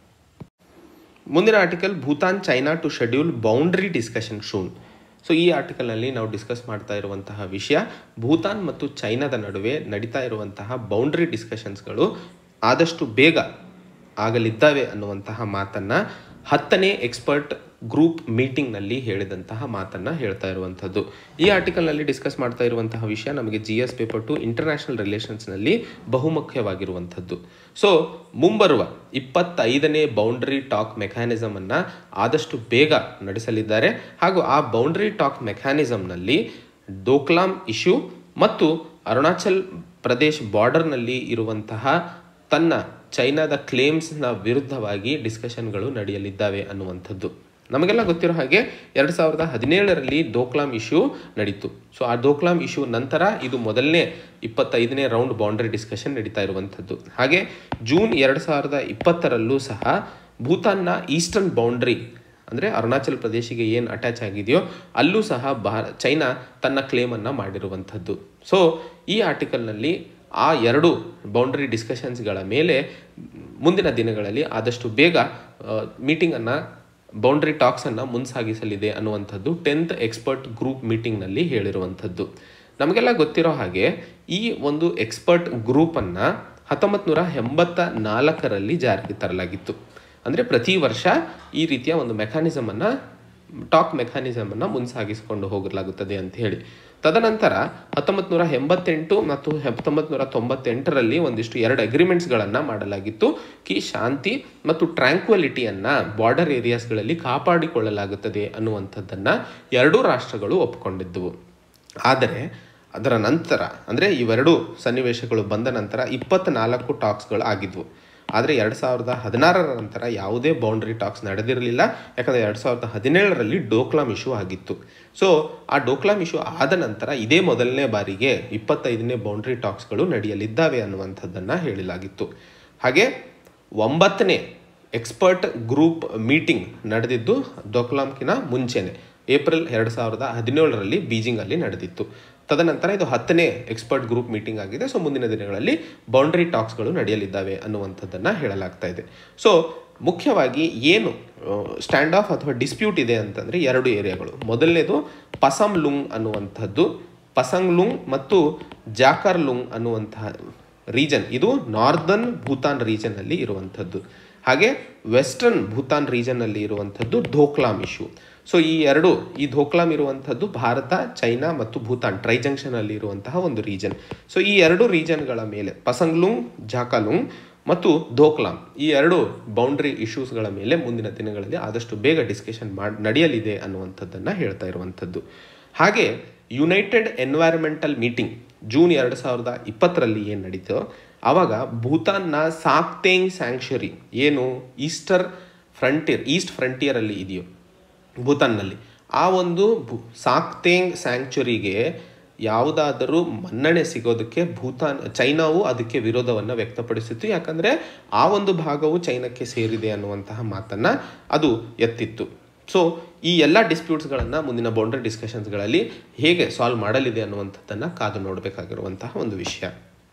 ಮುಂದಿನ article Bhutan China to schedule boundary discussion soon so ಈ ಆರ್ಟಿಕಲ್ನಲ್ಲಿ ನಾವು ಡಿಸ್ಕಸ್ ಮಾಡ್ತಾ ಇರುವಂತಹ ವಿಷಯ ಭೂತಾನ್ ಮತ್ತು ಚೈನಾದ ನಡುವೆ ನಡೀತಾ ಇರುವಂತಹ ಬೌಂಡ್ರಿ ಡಿಸ್ಕಷನ್ಸ್ಗಳು ಆದಷ್ಟು ಬೇಗ ಆಗಲಿದ್ದಾವೆ ಅನ್ನುವಂತಹ ಮಾತನ್ನು ಹತ್ತನೇ ಎಕ್ಸ್ಪರ್ಟ್ ಗ್ರೂಪ್ ಮೀಟಿಂಗ್ನಲ್ಲಿ ಹೇಳಿದಂತಹ ಮಾತನ್ನು ಹೇಳ್ತಾ ಇರುವಂಥದ್ದು ಈ ಆರ್ಟಿಕಲ್ನಲ್ಲಿ ಡಿಸ್ಕಸ್ ಮಾಡ್ತಾ ಇರುವಂತಹ ವಿಷಯ ನಮಗೆ G S paper two international ರಿಲೇಷನ್ಸ್ನಲ್ಲಿ ಬಹುಮುಖ್ಯವಾಗಿರುವಂಥದ್ದು ಸೊ ಮುಂಬರುವ ಇಪ್ಪತ್ತೈದನೇ ಬೌಂಡ್ರಿ ಟಾಕ್ ಮೆಕ್ಯಾನಿಸಮನ್ನು ಆದಷ್ಟು ಬೇಗ ನಡೆಸಲಿದ್ದಾರೆ ಹಾಗೂ ಆ ಬೌಂಡ್ರಿ ಟಾಕ್ ಮೆಕ್ಯಾನಿಸಮ್ನಲ್ಲಿ ಡೋಕ್ಲಾಮ್ ಇಶ್ಯೂ ಮತ್ತು ಅರುಣಾಚಲ್ ಪ್ರದೇಶ್ ಬಾರ್ಡರ್ನಲ್ಲಿ ಇರುವಂತಹ ತನ್ನ ಚೈನಾದ ಕ್ಲೇಮ್ಸ್ನ ವಿರುದ್ಧವಾಗಿ ಡಿಸ್ಕಷನ್ಗಳು ನಡೆಯಲಿದ್ದಾವೆ ಅನ್ನುವಂಥದ್ದು ನಮಗೆಲ್ಲ ಗೊತ್ತಿರೋ ಹಾಗೆ ಎರಡು ಸಾವಿರದ ಹದಿನೇಳರಲ್ಲಿ ಡೋಕ್ಲಾಮ್ ಇಶ್ಯೂ ನಡೀತು ಸೊ ಆ ಡೋಕ್ಲಾಮ್ ಇಶ್ಯೂ ನಂತರ ಇದು ಮೊದಲನೇ ಇಪ್ಪತ್ತೈದನೇ ರೌಂಡ್ ಬೌಂಡ್ರಿ ಡಿಸ್ಕಷನ್ ನಡೀತಾ ಇರುವಂಥದ್ದು ಹಾಗೆ ಜೂನ್ ಎರಡು ಸಾವಿರದ ಇಪ್ಪತ್ತರಲ್ಲೂ ಸಹ ಭೂತಾನ್ನ ಈಸ್ಟರ್ನ್ ಬೌಂಡ್ರಿ ಅಂದರೆ ಅರುಣಾಚಲ್ ಪ್ರದೇಶಿಗೆ ಏನು ಅಟ್ಯಾಚ್ ಆಗಿದೆಯೋ ಅಲ್ಲೂ ಸಹ ಭಾರ ಚೈನಾ ತನ್ನ ಕ್ಲೇಮನ್ನು ಮಾಡಿರುವಂಥದ್ದು ಸೊ ಈ ಆರ್ಟಿಕಲ್ನಲ್ಲಿ ಆ ಎರಡು ಬೌಂಡ್ರಿ ಡಿಸ್ಕಷನ್ಸ್ಗಳ ಮೇಲೆ ಮುಂದಿನ ದಿನಗಳಲ್ಲಿ ಆದಷ್ಟು ಬೇಗ ಮೀಟಿಂಗನ್ನು ಬೌಂಡ್ರಿ ಟಾಕ್ಸನ್ನು ಮುನ್ಸಾಗಿಸಲಿದೆ ಅನ್ನುವಂಥದ್ದು ಟೆಂತ್ ಎಕ್ಸ್ಪರ್ಟ್ ಗ್ರೂಪ್ ಮೀಟಿಂಗ್ನಲ್ಲಿ ಹೇಳಿರುವಂಥದ್ದು ನಮಗೆಲ್ಲ ಗೊತ್ತಿರೋ ಹಾಗೆ ಈ ಒಂದು ಎಕ್ಸ್ಪರ್ಟ್ ಗ್ರೂಪನ್ನು ಹತ್ತೊಂಬತ್ತು ನೂರ ಎಂಬತ್ತ ನಾಲ್ಕರಲ್ಲಿ ಜಾರಿಗೆ ತರಲಾಗಿತ್ತು ಅಂದರೆ ಪ್ರತಿ ವರ್ಷ ಈ ರೀತಿಯ ಒಂದು ಮೆಕ್ಯಾನಿಸಮನ್ನು ಟಾಕ್ ಮೆಕ್ಯಾನಿಸಮನ್ನು ಮುನ್ಸಾಗಿಸಿಕೊಂಡು ಹೋಗಲಾಗುತ್ತದೆ ಅಂತ ಹೇಳಿ ತದನಂತರ ಹತ್ತೊಂಬತ್ತು ನೂರ ಎಂಬತ್ತೆಂಟು ಮತ್ತು ಹತ್ತೊಂಬತ್ತು ನೂರ ತೊಂಬತ್ತೆಂಟರಲ್ಲಿ ಒಂದಿಷ್ಟು ಎರಡು ಅಗ್ರಿಮೆಂಟ್ಸ್ಗಳನ್ನು ಮಾಡಲಾಗಿತ್ತು ಕಿ ಶಾಂತಿ ಮತ್ತು ಟ್ರ್ಯಾಂಕ್ವಲಿಟಿಯನ್ನು ಬಾರ್ಡರ್ ಏರಿಯಾಸ್ಗಳಲ್ಲಿ ಕಾಪಾಡಿಕೊಳ್ಳಲಾಗುತ್ತದೆ ಅನ್ನುವಂಥದ್ದನ್ನು ಎರಡೂ ರಾಷ್ಟ್ರಗಳು ಒಪ್ಪಿಕೊಂಡಿದ್ದವು ಆದರೆ ಅದರ ನಂತರ ಅಂದರೆ ಇವೆರಡು ಸನ್ನಿವೇಶಗಳು ಬಂದ ನಂತರ ಇಪ್ಪತ್ತ್ನಾಲ್ಕು ಟಾಕ್ಸ್ಗಳು ಆಗಿದ್ವು ಆದರೆ ಎರಡು ಸಾವಿರದ ಹದಿನಾರರ ನಂತರ ಯಾವುದೇ ಬೌಂಡ್ರಿ ಟಾಕ್ಸ್ ನಡೆದಿರಲಿಲ್ಲ ಯಾಕಂದರೆ ಎರಡು ಸಾವಿರದ ಹದಿನೇಳರಲ್ಲಿ ಡೋಕ್ಲಾಮ್ ಇಶ್ಯೂ ಆಗಿತ್ತು ಸೊ ಆ ಡೋಕ್ಲಾಮ್ ಇಶ್ಯೂ ಆದ ನಂತರ ಇದೇ ಮೊದಲನೇ ಬಾರಿಗೆ ಇಪ್ಪತ್ತೈದನೇ ಬೌಂಡ್ರಿ ಟಾಕ್ಸ್ಗಳು ನಡೆಯಲಿದ್ದಾವೆ ಅನ್ನುವಂಥದ್ದನ್ನು ಹೇಳಲಾಗಿತ್ತು ಹಾಗೆ ಒಂಬತ್ತನೇ ಎಕ್ಸ್ಪರ್ಟ್ ಗ್ರೂಪ್ ಮೀಟಿಂಗ್ ನಡೆದಿದ್ದು ಡೋಕ್ಲಾಮ್ಕಿನ ಮುಂಚೆನೆ ಏಪ್ರಿಲ್ ಎರಡು ಸಾವಿರದ ಹದಿನೇಳರಲ್ಲಿ ಬೀಜಿಂಗಲ್ಲಿ ನಡೆದಿತ್ತು ತದನಂತರ ಇದು ಹತ್ತನೇ ಎಕ್ಸ್ಪರ್ಟ್ ಗ್ರೂಪ್ ಮೀಟಿಂಗ್ ಆಗಿದೆ ಸೊ ಮುಂದಿನ ದಿನಗಳಲ್ಲಿ ಬೌಂಡ್ರಿ ಟಾಕ್ಸ್ಗಳು ನಡೆಯಲಿದ್ದಾವೆ ಅನ್ನುವಂಥದ್ದನ್ನು ಹೇಳಲಾಗ್ತಾ ಇದೆ ಸೊ ಮುಖ್ಯವಾಗಿ ಏನು ಸ್ಟ್ಯಾಂಡ್ ಆಫ್ ಅಥವಾ ಡಿಸ್ಪ್ಯೂಟ್ ಇದೆ ಅಂತಂದರೆ ಎರಡು ಏರಿಯಾಗಳು ಮೊದಲನೇದು ಪಸಮ್ ಲುಂಗ್ ಅನ್ನುವಂಥದ್ದು ಪಸಂಗ್ ಲುಂಗ್ ಮತ್ತು ಜಾಕರ್ ಲುಂಗ್ ಅನ್ನುವಂತಹ ರೀಜನ್ ಇದು ನಾರ್ದರ್ನ್ ಭೂತಾನ್ ರೀಜನ್ನಲ್ಲಿ ಇರುವಂಥದ್ದು ಹಾಗೆ ವೆಸ್ಟರ್ನ್ ಭೂತಾನ್ ರೀಜನ್ನಲ್ಲಿ ಇರುವಂಥದ್ದು ಧೋಕ್ಲಾಮ್ ಇಶ್ಯೂ ಸೊ ಈ ಎರಡು ಈ ಧೋಕ್ಲಾಮ್ ಇರುವಂಥದ್ದು ಭಾರತ ಚೈನಾ ಮತ್ತು ಭೂತಾನ್ ಟ್ರೈ ಜಂಕ್ಷನಲ್ಲಿ ಇರುವಂತಹ ಒಂದು ರೀಜನ್ ಸೊ ಈ ಎರಡು ರೀಜನ್ಗಳ ಮೇಲೆ ಪಸಂಗ್ಲುಂಗ್ ಜಾಕಾಲುಂಗ್ ಮತ್ತು ಧೋಕ್ಲಾಮ್ ಈ ಎರಡು ಬೌಂಡ್ರಿ ಇಶ್ಯೂಸ್ಗಳ ಮೇಲೆ ಮುಂದಿನ ದಿನಗಳಲ್ಲಿ ಆದಷ್ಟು ಬೇಗ ಡಿಸ್ಕಷನ್ ಮಾಡಿ ನಡೆಯಲಿದೆ ಅನ್ನುವಂಥದ್ದನ್ನು ಹೇಳ್ತಾ ಇರುವಂಥದ್ದು ಹಾಗೆ ಯುನೈಟೆಡ್ ಎನ್ವೈರನ್ಮೆಂಟಲ್ ಮೀಟಿಂಗ್ ಜೂನ್ ಎರಡು ಸಾವಿರದ ಇಪ್ಪತ್ತರಲ್ಲಿ ಏನು ನಡೀತೋ ಆವಾಗ ಭೂತಾನ್ನ ಸಾಕ್ತೇಂಗ್ ಸ್ಯಾಂಕ್ಚುರಿ ಏನು ಈಸ್ಟರ್ ಫ್ರಂಟಿಯರ್ ಈಸ್ಟ್ ಫ್ರಂಟಿಯರಲ್ಲಿ ಇದೆಯೋ ಭೂತಾನ್ನಲ್ಲಿ ಆ ಒಂದು ಭೂ ಸಾಕ್ತೇಂಗ್ ಸ್ಯಾಂಕ್ಚುರಿಗೆ ಯಾವುದಾದರೂ ಮನ್ನಣೆ ಸಿಗೋದಕ್ಕೆ ಭೂತಾನ್ ಚೈನಾವು ಅದಕ್ಕೆ ವಿರೋಧವನ್ನು ವ್ಯಕ್ತಪಡಿಸಿತ್ತು ಯಾಕಂದರೆ ಆ ಒಂದು ಭಾಗವು ಚೈನಾಕ್ಕೆ ಸೇರಿದೆ ಅನ್ನುವಂತಹ ಮಾತನ್ನು ಅದು ಎತ್ತಿತ್ತು ಸೊ ಈ ಎಲ್ಲ ಡಿಸ್ಪ್ಯೂಟ್ಸ್ಗಳನ್ನು ಮುಂದಿನ ಬೌಂಡ್ರಿ ಡಿಸ್ಕಷನ್ಸ್ಗಳಲ್ಲಿ ಹೇಗೆ ಸಾಲ್ವ್ ಮಾಡಲಿದೆ ಅನ್ನುವಂಥದ್ದನ್ನು ಕಾದು ನೋಡಬೇಕಾಗಿರುವಂತಹ ಒಂದು ವಿಷಯ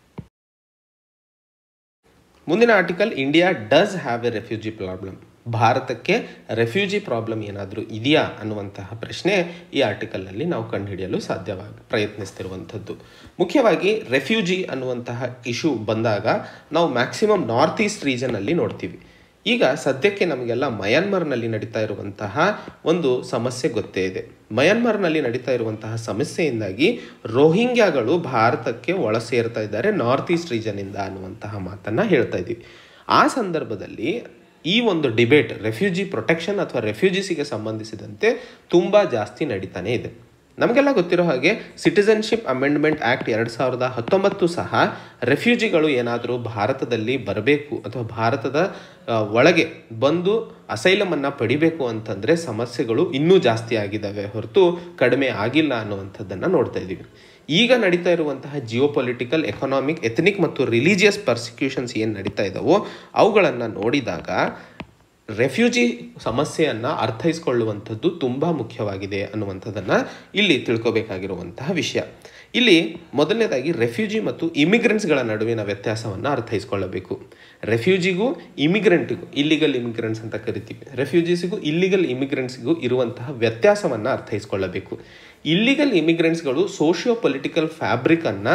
ಮುಂದಿನ article India does have a refugee problem ಭಾರತಕ್ಕೆ ರೆಫ್ಯೂಜಿ ಪ್ರಾಬ್ಲಮ್ ಏನಾದರೂ ಇದೆಯಾ ಅನ್ನುವಂತಹ ಪ್ರಶ್ನೆ ಈ ಆರ್ಟಿಕಲ್ನಲ್ಲಿ ನಾವು ಕಂಡುಹಿಡಿಯಲು ಸಾಧ್ಯವಾಗಿ ಪ್ರಯತ್ನಿಸ್ತಿರುವಂಥದ್ದು ಮುಖ್ಯವಾಗಿ ರೆಫ್ಯೂಜಿ ಅನ್ನುವಂತಹ ಇಶ್ಯೂ ಬಂದಾಗ ನಾವು ಮ್ಯಾಕ್ಸಿಮಮ್ ನಾರ್ತ್ ಈಸ್ಟ್ ರೀಜನಲ್ಲಿ ನೋಡ್ತೀವಿ ಈಗ ಸದ್ಯಕ್ಕೆ ನಮಗೆಲ್ಲ ಮಯನ್ಮಾರ್ನಲ್ಲಿ ನಡೀತಾ ಇರುವಂತಹ ಒಂದು ಸಮಸ್ಯೆ ಗೊತ್ತೇ ಇದೆ ಮಯನ್ಮಾರ್ನಲ್ಲಿ ನಡೀತಾ ಇರುವಂತಹ ಸಮಸ್ಯೆಯಿಂದಾಗಿ ರೋಹಿಂಗ್ಯಾಗಳು ಭಾರತಕ್ಕೆ ಒಳ ಸೇರ್ತಾ ಇದ್ದಾರೆ ನಾರ್ತ್ ಈಸ್ಟ್ ರೀಜನ್ನಿಂದ ಅನ್ನುವಂತಹ ಮಾತನ್ನು ಹೇಳ್ತಾ ಇದ್ದೀವಿ ಆ ಸಂದರ್ಭದಲ್ಲಿ ಈ ಒಂದು ಡಿಬೇಟ್ ರೆಫ್ಯೂಜಿ ಪ್ರೊಟೆಕ್ಷನ್ ಅಥವಾ ರೆಫ್ಯೂಜಿಸಿಗೆ ಸಂಬಂಧಿಸಿದಂತೆ ತುಂಬ ಜಾಸ್ತಿ ನಡೀತಾನೆ ಇದೆ ನಮಗೆಲ್ಲ ಗೊತ್ತಿರೋ ಹಾಗೆ ಸಿಟಿಸನ್ಶಿಪ್ ಅಮೆಂಡ್ಮೆಂಟ್ ಆ್ಯಕ್ಟ್ ಎರಡು ಸಾವಿರದ ಹತ್ತೊಂಬತ್ತು ಸಹ ರೆಫ್ಯೂಜಿಗಳು ಏನಾದರೂ ಭಾರತದಲ್ಲಿ ಬರಬೇಕು ಅಥವಾ ಭಾರತದ ಒಳಗೆ ಬಂದು ಅಸೈಲಮನ್ನು ಪಡಿಬೇಕು ಅಂತಂದರೆ ಸಮಸ್ಯೆಗಳು ಇನ್ನೂ ಜಾಸ್ತಿ ಆಗಿದ್ದಾವೆ ಹೊರತು ಕಡಿಮೆ ಆಗಿಲ್ಲ ಅನ್ನುವಂಥದ್ದನ್ನು ನೋಡ್ತಾ ಇದ್ದೀವಿ ಈಗ ನಡೀತಾ ಇರುವಂತಹ ಜಿಯೋ ಪೊಲಿಟಿಕಲ್ ಎಕನಾಮಿಕ್ ಎಥನಿಕ್ ಮತ್ತು ರಿಲಿಜಿಯಸ್ ಪರ್ಸಿಕ್ಯೂಷನ್ಸ್ ಏನು ನಡೀತಾ ಇದ್ದಾವೋ ಅವುಗಳನ್ನು ನೋಡಿದಾಗ ರೆಫ್ಯೂಜಿ ಸಮಸ್ಯೆಯನ್ನು ಅರ್ಥೈಸ್ಕೊಳ್ಳುವಂಥದ್ದು ತುಂಬ ಮುಖ್ಯವಾಗಿದೆ ಅನ್ನುವಂಥದ್ದನ್ನು ಇಲ್ಲಿ ತಿಳ್ಕೊಬೇಕಾಗಿರುವಂತಹ ವಿಷಯ ಇಲ್ಲಿ ಮೊದಲನೇದಾಗಿ ರೆಫ್ಯೂಜಿ ಮತ್ತು ಇಮಿಗ್ರೆಂಟ್ಸ್ಗಳ ನಡುವಿನ ವ್ಯತ್ಯಾಸವನ್ನು ಅರ್ಥೈಸ್ಕೊಳ್ಳಬೇಕು ರೆಫ್ಯೂಜಿಗೂ ಇಮಿಗ್ರೆಂಟಿಗೂ ಇಲ್ಲಿಗಲ್ ಇಮಿಗ್ರೆಂಟ್ಸ್ ಅಂತ ಕರಿತೀವಿ ರೆಫ್ಯೂಜೀಸಿಗೂ ಇಲ್ಲಿಗಲ್ ಇಮಿಗ್ರೆಂಟ್ಸ್ಗೂ ಇರುವಂತಹ ವ್ಯತ್ಯಾಸವನ್ನು ಅರ್ಥೈಸ್ಕೊಳ್ಳಬೇಕು ಇಲ್ಲಿಗಲ್ ಇಮಿಗ್ರೆಂಟ್ಸ್ಗಳು ಸೋಷಿಯೋ ಪೊಲಿಟಿಕಲ್ ಫ್ಯಾಬ್ರಿಕನ್ನು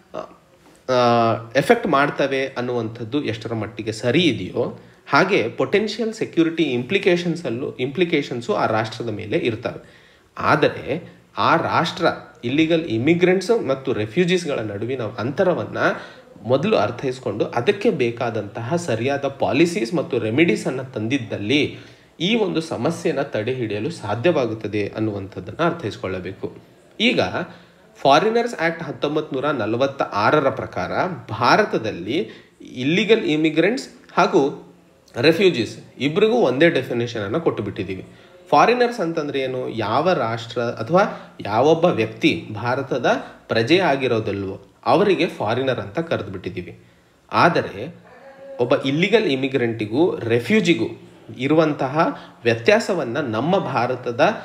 ಎಫೆಕ್ಟ್ ಮಾಡ್ತವೆ ಅನ್ನುವಂಥದ್ದು ಎಷ್ಟರ ಮಟ್ಟಿಗೆ ಸರಿ ಇದೆಯೋ ಹಾಗೆ ಪೊಟೆನ್ಷಿಯಲ್ ಸೆಕ್ಯೂರಿಟಿ ಇಂಪ್ಲಿಕೇಶನ್ಸಲ್ಲೂ ಇಂಪ್ಲಿಕೇಶನ್ಸು ಆ ರಾಷ್ಟ್ರದ ಮೇಲೆ ಇರ್ತವೆ ಆದರೆ ಆ ರಾಷ್ಟ್ರ ಇಲ್ಲಿಗಲ್ ಇಮಿಗ್ರೆಂಟ್ಸ್ ಮತ್ತು ರೆಫ್ಯೂಜೀಸ್ಗಳ ನಡುವಿನ ಅಂತರವನ್ನು ಮೊದಲು ಅರ್ಥೈಸ್ಕೊಂಡು ಅದಕ್ಕೆ ಬೇಕಾದಂತಹ ಸರಿಯಾದ ಪಾಲಿಸೀಸ್ ಮತ್ತು ರೆಮಿಡೀಸನ್ನು ತಂದಿದ್ದಲ್ಲಿ ಈ ಒಂದು ಸಮಸ್ಯೆನ ತಡೆ ಹಿಡಿಯಲು ಸಾಧ್ಯವಾಗುತ್ತದೆ ಅನ್ನುವಂಥದ್ದನ್ನು ಅರ್ಥೈಸ್ಕೊಳ್ಳಬೇಕು ಈಗ ಫಾರಿನರ್ಸ್ ಆ್ಯಕ್ಟ್ ಹತ್ತೊಂಬತ್ತು ನೂರ ನಲವತ್ತ ಆರರ ಪ್ರಕಾರ ಭಾರತದಲ್ಲಿ ಇಲ್ಲಿಗಲ್ ಇಮಿಗ್ರೆಂಟ್ಸ್ ಹಾಗೂ ರೆಫ್ಯೂಜೀಸ್ ಇಬ್ಬರಿಗೂ ಒಂದೇ ಡೆಫಿನೇಷನನ್ನು ಕೊಟ್ಟು ಬಿಟ್ಟಿದ್ದೀವಿ ಫಾರಿನರ್ಸ್ ಅಂತಂದ್ರೆ ಏನು ಯಾವ ರಾಷ್ಟ್ರ ಅಥವಾ ಯಾವೊಬ್ಬ ವ್ಯಕ್ತಿ ಭಾರತದ ಪ್ರಜೆ ಆಗಿರೋದಲ್ವೋ ಅವರಿಗೆ ಫಾರಿನರ್ ಅಂತ ಕರೆದು ಬಿಟ್ಟಿದ್ದೀವಿ ಆದರೆ ಒಬ್ಬ ಇಲ್ಲಿಗಲ್ ಇಮಿಗ್ರೆಂಟಿಗೂ ರೆಫ್ಯೂಜಿಗೂ ಇರುವಂತಹ ವ್ಯತ್ಯಾಸವನ್ನು ನಮ್ಮ ಭಾರತದ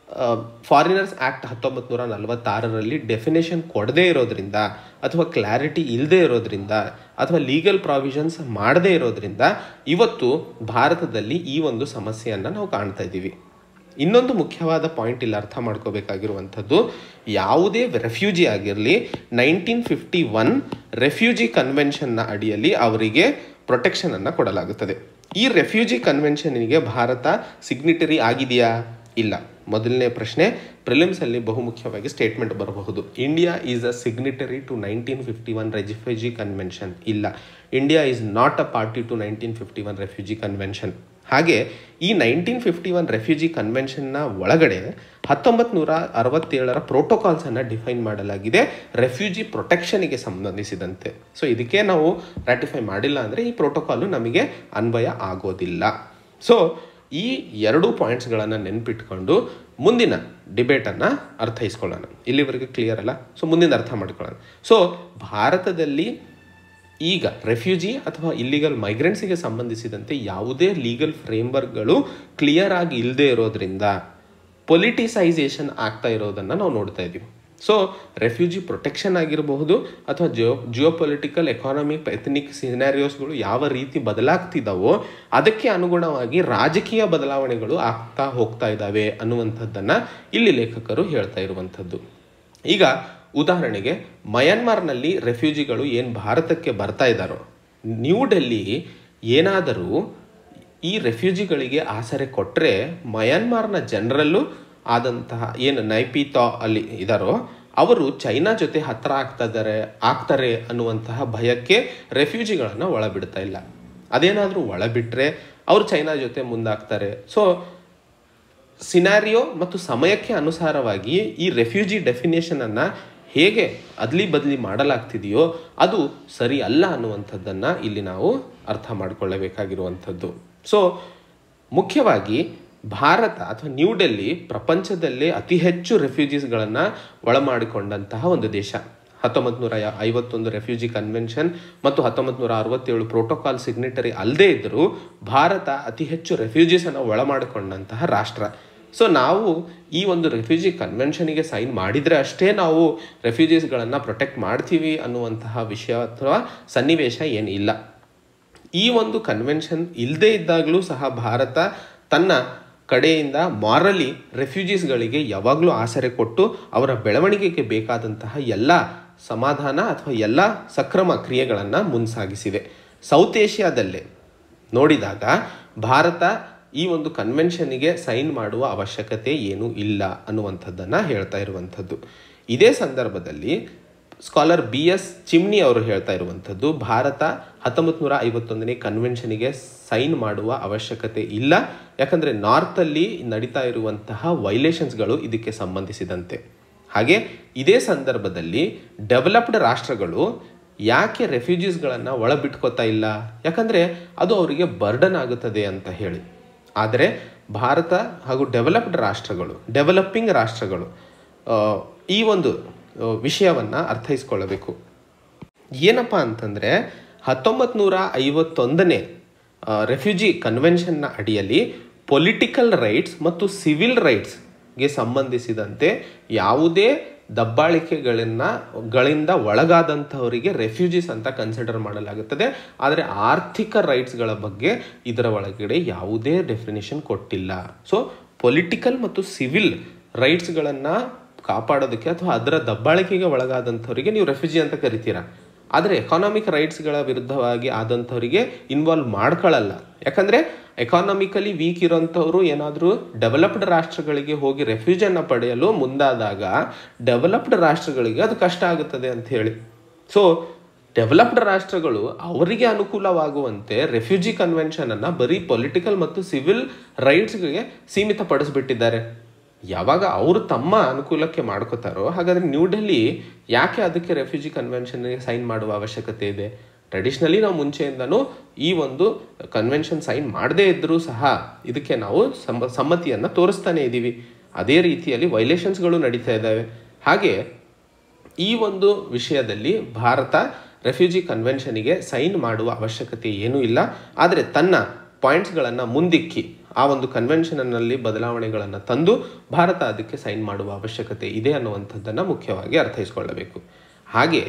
ಫಾರಿನರ್ಸ್ ಆ್ಯಕ್ಟ್ ಹತ್ತೊಂಬತ್ತು ನೂರ ನಲವತ್ತಾರರಲ್ಲಿ ಡೆಫಿನೇಷನ್ ಕೊಡದೇ ಇರೋದ್ರಿಂದ ಅಥವಾ ಕ್ಲಾರಿಟಿ ಇಲ್ಲದೆ ಇರೋದ್ರಿಂದ ಅಥವಾ ಲೀಗಲ್ ಪ್ರಾವಿಷನ್ಸ್ ಮಾಡದೇ ಇರೋದ್ರಿಂದ ಇವತ್ತು ಭಾರತದಲ್ಲಿ ಈ ಒಂದು ಸಮಸ್ಯೆಯನ್ನು ನಾವು ಕಾಣ್ತಾ ಇದ್ದೀವಿ ಇನ್ನೊಂದು ಮುಖ್ಯವಾದ ಪಾಯಿಂಟ್ ಇಲ್ಲಿ ಅರ್ಥ ಮಾಡ್ಕೋಬೇಕಾಗಿರುವಂಥದ್ದು ಯಾವುದೇ ರೆಫ್ಯೂಜಿ ಆಗಿರಲಿ ನೈನ್ಟೀನ್ ಫಿಫ್ಟಿ ಒನ್ ರೆಫ್ಯೂಜಿ ಕನ್ವೆನ್ಷನ್ನ ಅಡಿಯಲ್ಲಿ ಅವರಿಗೆ ಪ್ರೊಟೆಕ್ಷನನ್ನು ಕೊಡಲಾಗುತ್ತದೆ ಈ ರೆಫ್ಯೂಜಿ ಕನ್ವೆನ್ಷನ್ನಿಗೆ ಭಾರತ ಸಿಗ್ನಿಟರಿ ಆಗಿದೆಯಾ ಇಲ್ಲ ಮೊದಲನೇ ಪ್ರಶ್ನೆ ಪ್ರಿಲಿಮ್ಸಲ್ಲಿ ಬಹುಮುಖ್ಯವಾಗಿ ಸ್ಟೇಟ್ಮೆಂಟ್ ಬರಬಹುದು India is a signatory to nineteen fifty one refugee convention ಇಲ್ಲ India is not a party to nineteen fifty one refugee convention ಹಾಗೆ ಈ ನೈನ್ಟೀನ್ ಫಿಫ್ಟಿ ಒನ್ ರೆಫ್ಯೂಜಿ ಕನ್ವೆನ್ಷನ್ನ ಒಳಗಡೆ ಹತ್ತೊಂಬತ್ತು ನೂರ ಅರವತ್ತೇಳರ ಪ್ರೋಟೋಕಾಲ್ಸನ್ನು ಡಿಫೈನ್ ಮಾಡಲಾಗಿದೆ ರೆಫ್ಯೂಜಿ ಪ್ರೊಟೆಕ್ಷನಿಗೆ ಸಂಬಂಧಿಸಿದಂತೆ ಸೊ ಇದಕ್ಕೆ ನಾವು ರ್ಯಾಟಿಫೈ ಮಾಡಿಲ್ಲ ಅಂದರೆ ಈ ಪ್ರೋಟೋಕಾಲು ನಮಗೆ ಅನ್ವಯ ಆಗೋದಿಲ್ಲ ಸೊ ಈ ಎರಡು ಪಾಯಿಂಟ್ಸ್ಗಳನ್ನು ನೆನ್ಪಿಟ್ಕೊಂಡು ಮುಂದಿನ ಡಿಬೇಟನ್ನು ಅರ್ಥೈಸ್ಕೊಳ್ಳೋಣ ಇಲ್ಲಿವರೆಗೆ ಕ್ಲಿಯರ್ ಅಲ್ಲ ಸೊ ಮುಂದಿನ ಅರ್ಥ ಮಾಡ್ಕೊಳ್ಳೋಣ ಸೊ ಭಾರತದಲ್ಲಿ ಈಗ ರೆಫ್ಯೂಜಿ ಅಥವಾ ಇಲ್ಲಿಗಲ್ ಮೈಗ್ರೆಂಟ್ಸಿಗೆ ಸಂಬಂಧಿಸಿದಂತೆ ಯಾವುದೇ ಲೀಗಲ್ ಫ್ರೇಮ್ವರ್ಕ್ಗಳು ಕ್ಲಿಯರ್ ಆಗಿ ಇಲ್ಲದೆ ಇರೋದ್ರಿಂದ ಪೊಲಿಟಿಸೈಸೇಷನ್ ಆಗ್ತಾ ಇರೋದನ್ನು ನಾವು ನೋಡ್ತಾ ಇದ್ದೀವಿ ಸೊ ರೆಫ್ಯೂಜಿ ಪ್ರೊಟೆಕ್ಷನ್ ಆಗಿರಬಹುದು ಅಥವಾ geo geopolitical economic ethnic ಸಿನಾರಿಯೋಸ್ಗಳು ಯಾವ ರೀತಿ ಬದಲಾಗ್ತಿದ್ದಾವೋ ಅದಕ್ಕೆ ಅನುಗುಣವಾಗಿ ರಾಜಕೀಯ ಬದಲಾವಣೆಗಳು ಆಗ್ತಾ ಹೋಗ್ತಾ ಇದ್ದಾವೆ ಅನ್ನುವಂಥದ್ದನ್ನು ಇಲ್ಲಿ ಲೇಖಕರು ಹೇಳ್ತಾ ಇರುವಂಥದ್ದು ಈಗ ಉದಾಹರಣೆಗೆ ಮಯನ್ಮಾರ್ನಲ್ಲಿ ರೆಫ್ಯೂಜಿಗಳು ಏನು ಭಾರತಕ್ಕೆ ಬರ್ತಾ ಇದ್ದಾರೋ ನ್ಯೂ ಡೆಲ್ಲಿ ಏನಾದರೂ ಈ ರೆಫ್ಯೂಜಿಗಳಿಗೆ ಆಸರೆ ಕೊಟ್ಟರೆ ಮಯನ್ಮಾರ್ನ ಜನರಲ್ಲೂ ಆದಂತಹ ಏನು ನೈಪಿತಾ ಅಲ್ಲಿ ಇದ್ದಾರೋ ಅವರು ಚೈನಾ ಜೊತೆ ಹತ್ತಿರ ಆಗ್ತಾ ಇದ್ದಾರೆ ಆಗ್ತಾರೆ ಅನ್ನುವಂತಹ ಭಯಕ್ಕೆ ರೆಫ್ಯೂಜಿಗಳನ್ನು ಒಳಬಿಡ್ತಾ ಇಲ್ಲ ಅದೇನಾದರೂ ಒಳಬಿಟ್ರೆ ಅವರು ಚೈನಾ ಜೊತೆ ಮುಂದಾಗ್ತಾರೆ ಸೊ ಸಿನಾರಿಯೋ ಮತ್ತು ಸಮಯಕ್ಕೆ ಅನುಸಾರವಾಗಿ ಈ ರೆಫ್ಯೂಜಿ ಡೆಫಿನೇಷನನ್ನು ಹೇಗೆ ಅದ್ಲಿ ಬದಲಿ ಮಾಡಲಾಗ್ತಿದೆಯೋ ಅದು ಸರಿ ಅಲ್ಲ ಅನ್ನುವಂಥದ್ದನ್ನು ಇಲ್ಲಿ ನಾವು ಅರ್ಥ ಮಾಡಿಕೊಳ್ಳಬೇಕಾಗಿರುವಂಥದ್ದು ಸೊ ಮುಖ್ಯವಾಗಿ ಭಾರತ ಅಥವಾ ನ್ಯೂ ಡೆಲ್ಲಿ ಪ್ರಪಂಚದಲ್ಲೇ ಅತಿ ಹೆಚ್ಚು ರೆಫ್ಯೂಜೀಸ್ಗಳನ್ನು ಒಳಮಾಡಿಕೊಂಡಂತಹ ಒಂದು ದೇಶ ಹತ್ತೊಂಬತ್ತು ನೂರ ಐವತ್ತೊಂದು ರೆಫ್ಯೂಜಿ ಕನ್ವೆನ್ಷನ್ ಮತ್ತು ಹತ್ತೊಂಬತ್ತು ನೂರ ಅರವತ್ತೇಳು ಪ್ರೋಟೋಕಾಲ್ ಸಿಗ್ನೇಟರಿ ಅಲ್ಲದೇ ಇದ್ದರೂ ಭಾರತ ಅತಿ ಹೆಚ್ಚು ರೆಫ್ಯೂಜೀಸನ್ನು ಒಳಮಾಡಿಕೊಂಡಂತಹ ರಾಷ್ಟ್ರ ಸೊ ನಾವು ಈ ಒಂದು ರೆಫ್ಯೂಜಿ ಕನ್ವೆನ್ಷನಿಗೆ ಸೈನ್ ಮಾಡಿದರೆ ಅಷ್ಟೇ ನಾವು ರೆಫ್ಯೂಜೀಸ್ಗಳನ್ನು ಪ್ರೊಟೆಕ್ಟ್ ಮಾಡ್ತೀವಿ ಅನ್ನುವಂತಹ ವಿಷಯ ಅಥವಾ ಸನ್ನಿವೇಶ ಏನಿಲ್ಲ ಈ ಒಂದು ಕನ್ವೆನ್ಷನ್ ಇಲ್ಲದೇ ಇದ್ದಾಗಲೂ ಸಹ ಭಾರತ ತನ್ನ ಕಡೆಯಿಂದ ಮಾರಲಿ ರೆಫ್ಯೂಜೀಸ್ಗಳಿಗೆ ಯಾವಾಗಲೂ ಆಸರೆ ಕೊಟ್ಟು ಅವರ ಬೆಳವಣಿಗೆಗೆ ಬೇಕಾದಂತಹ ಎಲ್ಲ ಸಮಾಧಾನ ಅಥವಾ ಎಲ್ಲ ಸಕ್ರಮ ಕ್ರಿಯೆಗಳನ್ನು ಮುನ್ಸಾಗಿಸಿದೆ ಸೌತ್ ಏಷ್ಯಾದಲ್ಲೇ ನೋಡಿದಾಗ ಭಾರತ ಈ ಒಂದು ಕನ್ವೆನ್ಷನ್ನಿಗೆ ಸೈನ್ ಮಾಡುವ ಅವಶ್ಯಕತೆ ಏನೂ ಇಲ್ಲ ಅನ್ನುವಂಥದ್ದನ್ನು ಹೇಳ್ತಾ ಇರುವಂಥದ್ದು ಇದೇ ಸಂದರ್ಭದಲ್ಲಿ ಸ್ಕಾಲರ್ ಬಿ ಎಸ್ ಚಿಮ್ನಿ ಅವರು ಹೇಳ್ತಾ ಇರುವಂಥದ್ದು ಭಾರತ ಹತ್ತೊಂಬತ್ತು ನೂರ ಐವತ್ತೊಂದನೇ ಕನ್ವೆನ್ಷನಿಗೆ ಸೈನ್ ಮಾಡುವ ಅವಶ್ಯಕತೆ ಇಲ್ಲ ಯಾಕಂದರೆ ನಾರ್ತಲ್ಲಿ ನಡೀತಾ ಇರುವಂತಹ ವೈಲೇಷನ್ಸ್ಗಳು ಇದಕ್ಕೆ ಸಂಬಂಧಿಸಿದಂತೆ ಹಾಗೆ ಇದೇ ಸಂದರ್ಭದಲ್ಲಿ ಡೆವಲಪ್ಡ್ ರಾಷ್ಟ್ರಗಳು ಯಾಕೆ ರೆಫ್ಯೂಜೀಸ್ಗಳನ್ನು ಒಳಬಿಟ್ಕೋತಾ ಇಲ್ಲ ಯಾಕಂದರೆ ಅದು ಅವರಿಗೆ ಬರ್ಡನ್ ಆಗುತ್ತದೆ ಅಂತ ಹೇಳಿ ಆದರೆ ಭಾರತ ಹಾಗೂ ಡೆವಲಪ್ಡ್ ರಾಷ್ಟ್ರಗಳು ಡೆವಲಪಿಂಗ್ ರಾಷ್ಟ್ರಗಳು ಈ ಒಂದು ವಿಷಯವನ್ನು ಅರ್ಥೈಸ್ಕೊಳ್ಳಬೇಕು ಏನಪ್ಪ ಅಂತಂದರೆ ಹತ್ತೊಂಬತ್ತು ನೂರ ಐವತ್ತೊಂದನೇ ರೆಫ್ಯೂಜಿ ಕನ್ವೆನ್ಷನ್ನ ಅಡಿಯಲ್ಲಿ ಪೊಲಿಟಿಕಲ್ ರೈಟ್ಸ್ ಮತ್ತು ಸಿವಿಲ್ ರೈಟ್ಸ್ಗೆ ಸಂಬಂಧಿಸಿದಂತೆ ಯಾವುದೇ ದಬ್ಬಾಳಿಕೆಗಳನ್ನು ಗಳಿಂದ ಒಳಗಾದಂಥವರಿಗೆ ರೆಫ್ಯೂಜೀಸ್ ಅಂತ ಕನ್ಸಿಡರ್ ಮಾಡಲಾಗುತ್ತದೆ ಆದರೆ ಆರ್ಥಿಕ ರೈಟ್ಸ್ಗಳ ಬಗ್ಗೆ ಇದರ ಒಳಗಡೆ ಯಾವುದೇ ಡೆಫಿನೇಷನ್ ಕೊಟ್ಟಿಲ್ಲ ಸೊ ಪೊಲಿಟಿಕಲ್ ಮತ್ತು ಸಿವಿಲ್ ರೈಟ್ಸ್ಗಳನ್ನು ಕಾಪಾಡೋದಕ್ಕೆ ಅಥವಾ ಅದರ ದಬ್ಬಾಳಿಕೆಗೆ ಒಳಗಾದಂಥವರಿಗೆ ನೀವು ರೆಫ್ಯೂಜಿ ಅಂತ ಕರಿತೀರಾ ಆದರೆ ಎಕಾನಾಮಿಕ್ ರೈಟ್ಸ್ಗಳ ವಿರುದ್ಧವಾಗಿ ಆದಂಥವರಿಗೆ ಇನ್ವಾಲ್ವ್ ಮಾಡ್ಕೊಳ್ಳಲ್ಲ ಯಾಕಂದರೆ ಎಕಾನಾಮಿಕಲಿ ವೀಕ್ ಇರೋಂಥವ್ರು ಏನಾದರೂ ಡೆವಲಪ್ಡ್ ರಾಷ್ಟ್ರಗಳಿಗೆ ಹೋಗಿ ರೆಫ್ಯೂಜನ್ನು ಪಡೆಯಲು ಮುಂದಾದಾಗ ಡೆವಲಪ್ಡ್ ರಾಷ್ಟ್ರಗಳಿಗೆ ಅದು ಕಷ್ಟ ಆಗುತ್ತದೆ ಅಂತ ಹೇಳಿ ಸೊ ಡೆವಲಪ್ಡ್ ರಾಷ್ಟ್ರಗಳು ಅವರಿಗೆ ಅನುಕೂಲವಾಗುವಂತೆ ರೆಫ್ಯೂಜಿ ಕನ್ವೆನ್ಷನನ್ನು ಬರೀ ಪೊಲಿಟಿಕಲ್ ಮತ್ತು ಸಿವಿಲ್ ರೈಟ್ಸ್ಗೆ ಸೀಮಿತಪಡಿಸ್ಬಿಟ್ಟಿದ್ದಾರೆ ಯಾವಾಗ ಅವರು ತಮ್ಮ ಅನುಕೂಲಕ್ಕೆ ಮಾಡ್ಕೋತಾರೋ ಹಾಗಾದರೆ ನ್ಯೂ ಡೆಲ್ಲಿ ಯಾಕೆ ಅದಕ್ಕೆ ರೆಫ್ಯೂಜಿ ಕನ್ವೆನ್ಷನ್ಗೆ ಸೈನ್ ಮಾಡುವ ಅವಶ್ಯಕತೆ ಇದೆ ಟ್ರೆಡಿಷ್ನಲಿ ನಾವು ಮುಂಚೆಯಿಂದನೂ ಈ ಒಂದು ಕನ್ವೆನ್ಷನ್ ಸೈನ್ ಮಾಡದೇ ಇದ್ದರೂ ಸಹ ಇದಕ್ಕೆ ನಾವು ಸಮ್ಮ ಸಮ್ಮತಿಯನ್ನು ತೋರಿಸ್ತಾನೆ ಇದ್ದೀವಿ ಅದೇ ರೀತಿಯಲ್ಲಿ ವೈಲೇಷನ್ಸ್ಗಳು ನಡೀತಾ ಇದ್ದಾವೆ ಹಾಗೆ ಈ ಒಂದು ವಿಷಯದಲ್ಲಿ ಭಾರತ ರೆಫ್ಯೂಜಿ ಕನ್ವೆನ್ಷನಿಗೆ ಸೈನ್ ಮಾಡುವ ಅವಶ್ಯಕತೆ ಏನೂ ಇಲ್ಲ ಆದರೆ ತನ್ನ ಪಾಯಿಂಟ್ಸ್ಗಳನ್ನು ಮುಂದಿಕ್ಕಿ ಆ ಒಂದು ಕನ್ವೆನ್ಷನ್ನಲ್ಲಿ ಬದಲಾವಣೆಗಳನ್ನು ತಂದು ಭಾರತ ಅದಕ್ಕೆ ಸೈನ್ ಮಾಡುವ ಅವಶ್ಯಕತೆ ಇದೆ ಅನ್ನುವಂಥದ್ದನ್ನು ಮುಖ್ಯವಾಗಿ ಅರ್ಥೈಸ್ಕೊಳ್ಳಬೇಕು ಹಾಗೆ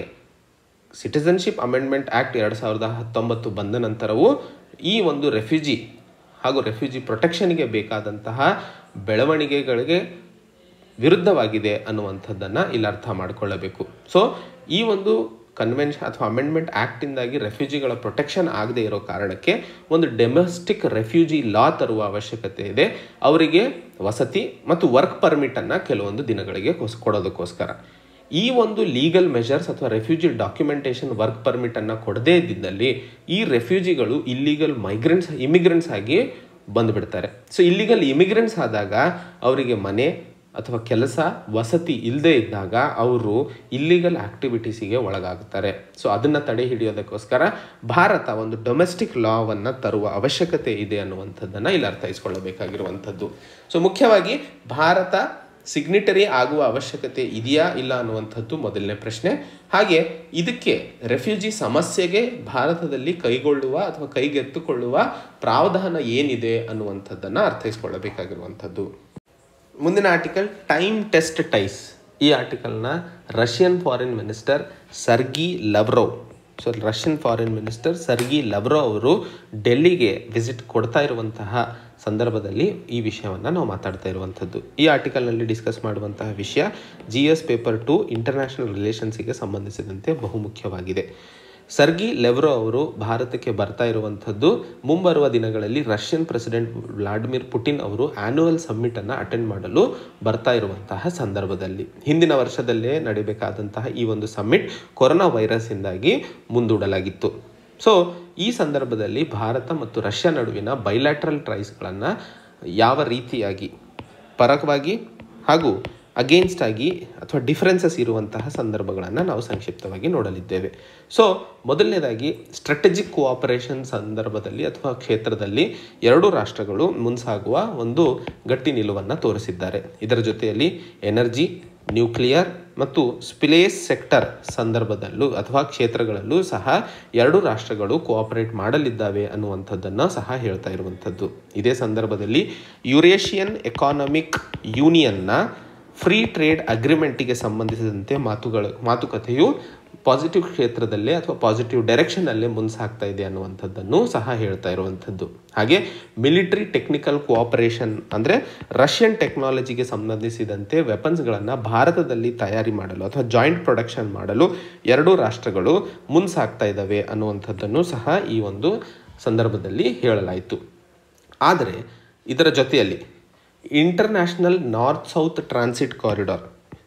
ಸಿಟಿಸನ್ಶಿಪ್ ಅಮೆಂಡ್ಮೆಂಟ್ ಆ್ಯಕ್ಟ್ ಎರಡು ಸಾವಿರದ ಹತ್ತೊಂಬತ್ತು ಬಂದ ನಂತರವೂ ಈ ಒಂದು ರೆಫ್ಯೂಜಿ ಹಾಗೂ ರೆಫ್ಯೂಜಿ ಪ್ರೊಟೆಕ್ಷನ್ಗೆ ಬೇಕಾದಂತಹ ಬೆಳವಣಿಗೆಗಳಿಗೆ ವಿರುದ್ಧವಾಗಿದೆ ಅನ್ನುವಂಥದ್ದನ್ನು ಇಲ್ಲಿ ಅರ್ಥ ಮಾಡಿಕೊಳ್ಳಬೇಕು ಸೊ ಈ ಒಂದು ಕನ್ವೆನ್ಷನ್ ಅಥವಾ ಅಮೆಂಡ್ಮೆಂಟ್ ಆ್ಯಕ್ಟಿಂದಾಗಿ ರೆಫ್ಯೂಜಿಗಳ ಪ್ರೊಟೆಕ್ಷನ್ ಆಗದೇ ಇರೋ ಕಾರಣಕ್ಕೆ ಒಂದು ಡೊಮೆಸ್ಟಿಕ್ ರೆಫ್ಯೂಜಿ ಲಾ ತರುವ ಅವಶ್ಯಕತೆ ಇದೆ ಅವರಿಗೆ ವಸತಿ ಮತ್ತು ವರ್ಕ್ ಪರ್ಮಿಟನ್ನು ಕೆಲವೊಂದು ದಿನಗಳಿಗೆ ಕೋಸ್ ಕೊಡೋದಕ್ಕೋಸ್ಕರ ಈ ಒಂದು ಲೀಗಲ್ ಮೆಷರ್ಸ್ ಅಥವಾ ರೆಫ್ಯೂಜಿ ಡಾಕ್ಯುಮೆಂಟೇಷನ್ ವರ್ಕ್ ಪರ್ಮಿಟನ್ನು ಕೊಡದೇ ಇದ್ದಿದ್ದಲ್ಲಿ ಈ ರೆಫ್ಯೂಜಿಗಳು ಇಲ್ಲಿಗಲ್ ಮೈಗ್ರೆಂಟ್ಸ್ ಇಮಿಗ್ರೆಂಟ್ಸ್ ಆಗಿ ಬಂದುಬಿಡ್ತಾರೆ ಸೊ ಇಲ್ಲಿಗಲ್ ಇಮಿಗ್ರೆಂಟ್ಸ್ ಆದಾಗ ಅವರಿಗೆ ಮನೆ ಅಥವಾ ಕೆಲಸ ವಸತಿ ಇಲ್ಲದೆ ಇದ್ದಾಗ ಅವರು ಇಲ್ಲಿಗಲ್ ಆಕ್ಟಿವಿಟೀಸಿಗೆ ಒಳಗಾಗುತ್ತಾರೆ ಸೊ ಅದನ್ನು ತಡೆ ಹಿಡಿಯೋದಕ್ಕೋಸ್ಕರ ಭಾರತ ಒಂದು ಡೊಮೆಸ್ಟಿಕ್ ಲಾವನ್ನು ತರುವ ಅವಶ್ಯಕತೆ ಇದೆ ಅನ್ನುವಂಥದ್ದನ್ನು ಇಲ್ಲಿ ಅರ್ಥೈಸ್ಕೊಳ್ಳಬೇಕಾಗಿರುವಂಥದ್ದು ಸೊ ಮುಖ್ಯವಾಗಿ ಭಾರತ ಸಿಗ್ನಿಟರಿ ಆಗುವ ಅವಶ್ಯಕತೆ ಇದೆಯಾ ಇಲ್ಲ ಅನ್ನುವಂಥದ್ದು ಮೊದಲನೇ ಪ್ರಶ್ನೆ ಹಾಗೆ ಇದಕ್ಕೆ ರೆಫ್ಯೂಜಿ ಸಮಸ್ಯೆಗೆ ಭಾರತದಲ್ಲಿ ಕೈಗೊಳ್ಳುವ ಅಥವಾ ಕೈಗೆತ್ತಿಕೊಳ್ಳುವ ಪ್ರಾವಧಾನ ಏನಿದೆ ಅನ್ನುವಂಥದ್ದನ್ನು ಅರ್ಥೈಸ್ಕೊಳ್ಳಬೇಕಾಗಿರುವಂಥದ್ದು ಮುಂದಿನ ಆರ್ಟಿಕಲ್ ಟೈಮ್ ಟೆಸ್ಟ್ ಟೈಸ್ ಈ ಆರ್ಟಿಕಲ್ನ Russian foreign minister Sergey Lavrov so Russian foreign minister Sergey Lavrov ಅವರು ಡೆಲ್ಲಿಗೆ ವಿಸಿಟ್ ಕೊಡ್ತಾ ಇರುವಂತಹ ಸಂದರ್ಭದಲ್ಲಿ ಈ ವಿಷಯವನ್ನು ನಾವು ಮಾತಾಡ್ತಾ ಇರುವಂಥದ್ದು ಈ ಆರ್ಟಿಕಲ್ನಲ್ಲಿ ಡಿಸ್ಕಸ್ ಮಾಡುವಂತಹ ವಿಷಯ G S paper two international ರಿಲೇಷನ್ಸಿಗೆ ಸಂಬಂಧಿಸಿದಂತೆ ಬಹುಮುಖ್ಯವಾಗಿದೆ ಸರ್ಗಿ ಲೆವ್ರೋ ಅವರು ಭಾರತಕ್ಕೆ ಬರ್ತಾ ಇರುವಂಥದ್ದು ಮುಂಬರುವ ದಿನಗಳಲ್ಲಿ ರಷ್ಯನ್ ಪ್ರೆಸಿಡೆಂಟ್ ವ್ಲಾಡಿಮಿರ್ ಪುಟಿನ್ ಅವರು ಆನ್ಯುವಲ್ ಸಮ್ಮಿಟನ್ನು ಅಟೆಂಡ್ ಮಾಡಲು ಬರ್ತಾ ಇರುವಂತಹ ಸಂದರ್ಭದಲ್ಲಿ ಹಿಂದಿನ ವರ್ಷದಲ್ಲೇ ನಡೀಬೇಕಾದಂತಹ ಈ ಒಂದು ಸಮ್ಮಿಟ್ ಕೊರೋನಾ ವೈರಸ್ಸಿಂದಾಗಿ ಮುಂದೂಡಲಾಗಿತ್ತು ಸೊ ಈ ಸಂದರ್ಭದಲ್ಲಿ ಭಾರತ ಮತ್ತು ರಷ್ಯಾ ನಡುವಿನ ಬೈಲ್ಯಾಟ್ರಲ್ ಟ್ರೈಸ್ಗಳನ್ನು ಯಾವ ರೀತಿಯಾಗಿ ಪರವಾಗಿ ಹಾಗೂ ಅಗೇನ್ಸ್ಟ್ ಆಗಿ ಅಥವಾ ಡಿಫರೆನ್ಸಸ್ ಇರುವಂತಹ ಸಂದರ್ಭಗಳನ್ನು ನಾವು ಸಂಕ್ಷಿಪ್ತವಾಗಿ ನೋಡಲಿದ್ದೇವೆ ಸೊ ಮೊದಲನೇದಾಗಿ ಸ್ಟ್ರಾಟಜಿಕ್ ಕೋಆಪರೇಷನ್ ಸಂದರ್ಭದಲ್ಲಿ ಅಥವಾ ಕ್ಷೇತ್ರದಲ್ಲಿ ಎರಡೂ ರಾಷ್ಟ್ರಗಳು ಮುನ್ಸಾಗುವ ಒಂದು ಗಟ್ಟಿ ನಿಲುವನ್ನು ತೋರಿಸಿದ್ದಾರೆ ಇದರ ಜೊತೆಯಲ್ಲಿ ಎನರ್ಜಿ ನ್ಯೂಕ್ಲಿಯರ್ ಮತ್ತು ಸ್ಪಿಲೇಸ್ ಸೆಕ್ಟರ್ ಸಂದರ್ಭದಲ್ಲೂ ಅಥವಾ ಕ್ಷೇತ್ರಗಳಲ್ಲೂ ಸಹ ಎರಡು ರಾಷ್ಟ್ರಗಳು ಕೋಆಪರೇಟ್ ಮಾಡಲಿದ್ದಾವೆ ಅನ್ನುವಂಥದ್ದನ್ನು ಸಹ ಹೇಳ್ತಾ ಇರುವಂಥದ್ದು ಇದೇ ಸಂದರ್ಭದಲ್ಲಿ ಯುರೇಷಿಯನ್ ಎಕಾನಮಿಕ್ ಯೂನಿಯನ್ನ ಫ್ರೀ ಟ್ರೇಡ್ ಅಗ್ರಿಮೆಂಟಿಗೆ ಸಂಬಂಧಿಸಿದಂತೆ ಮಾತುಗಳು ಮಾತುಕತೆಯು ಪಾಸಿಟಿವ್ ಕ್ಷೇತ್ರದಲ್ಲೇ ಅಥವಾ ಪಾಸಿಟಿವ್ ಡೈರೆಕ್ಷನಲ್ಲೇ ಮುನ್ಸಾಗ್ತಾ ಇದೆ ಅನ್ನುವಂಥದ್ದನ್ನು ಸಹ ಹೇಳ್ತಾ ಇರುವಂಥದ್ದು ಹಾಗೆ ಮಿಲಿಟರಿ ಟೆಕ್ನಿಕಲ್ ಕೋಆಪರೇಷನ್ ಅಂದರೆ ರಷ್ಯನ್ ಟೆಕ್ನಾಲಜಿಗೆ ಸಂಬಂಧಿಸಿದಂತೆ ವೆಪನ್ಸ್ಗಳನ್ನು ಭಾರತದಲ್ಲಿ ತಯಾರಿ ಮಾಡಲು ಅಥವಾ ಜಾಯಿಂಟ್ ಪ್ರೊಡಕ್ಷನ್ ಮಾಡಲು ಎರಡೂ ರಾಷ್ಟ್ರಗಳು ಮುನ್ಸಾಗ್ತಾ ಇದ್ದಾವೆ ಅನ್ನುವಂಥದ್ದನ್ನು ಸಹ ಈ ಒಂದು ಸಂದರ್ಭದಲ್ಲಿ ಹೇಳಲಾಯಿತು ಆದರೆ ಇದರ ಜೊತೆಯಲ್ಲಿ international north south transit corridor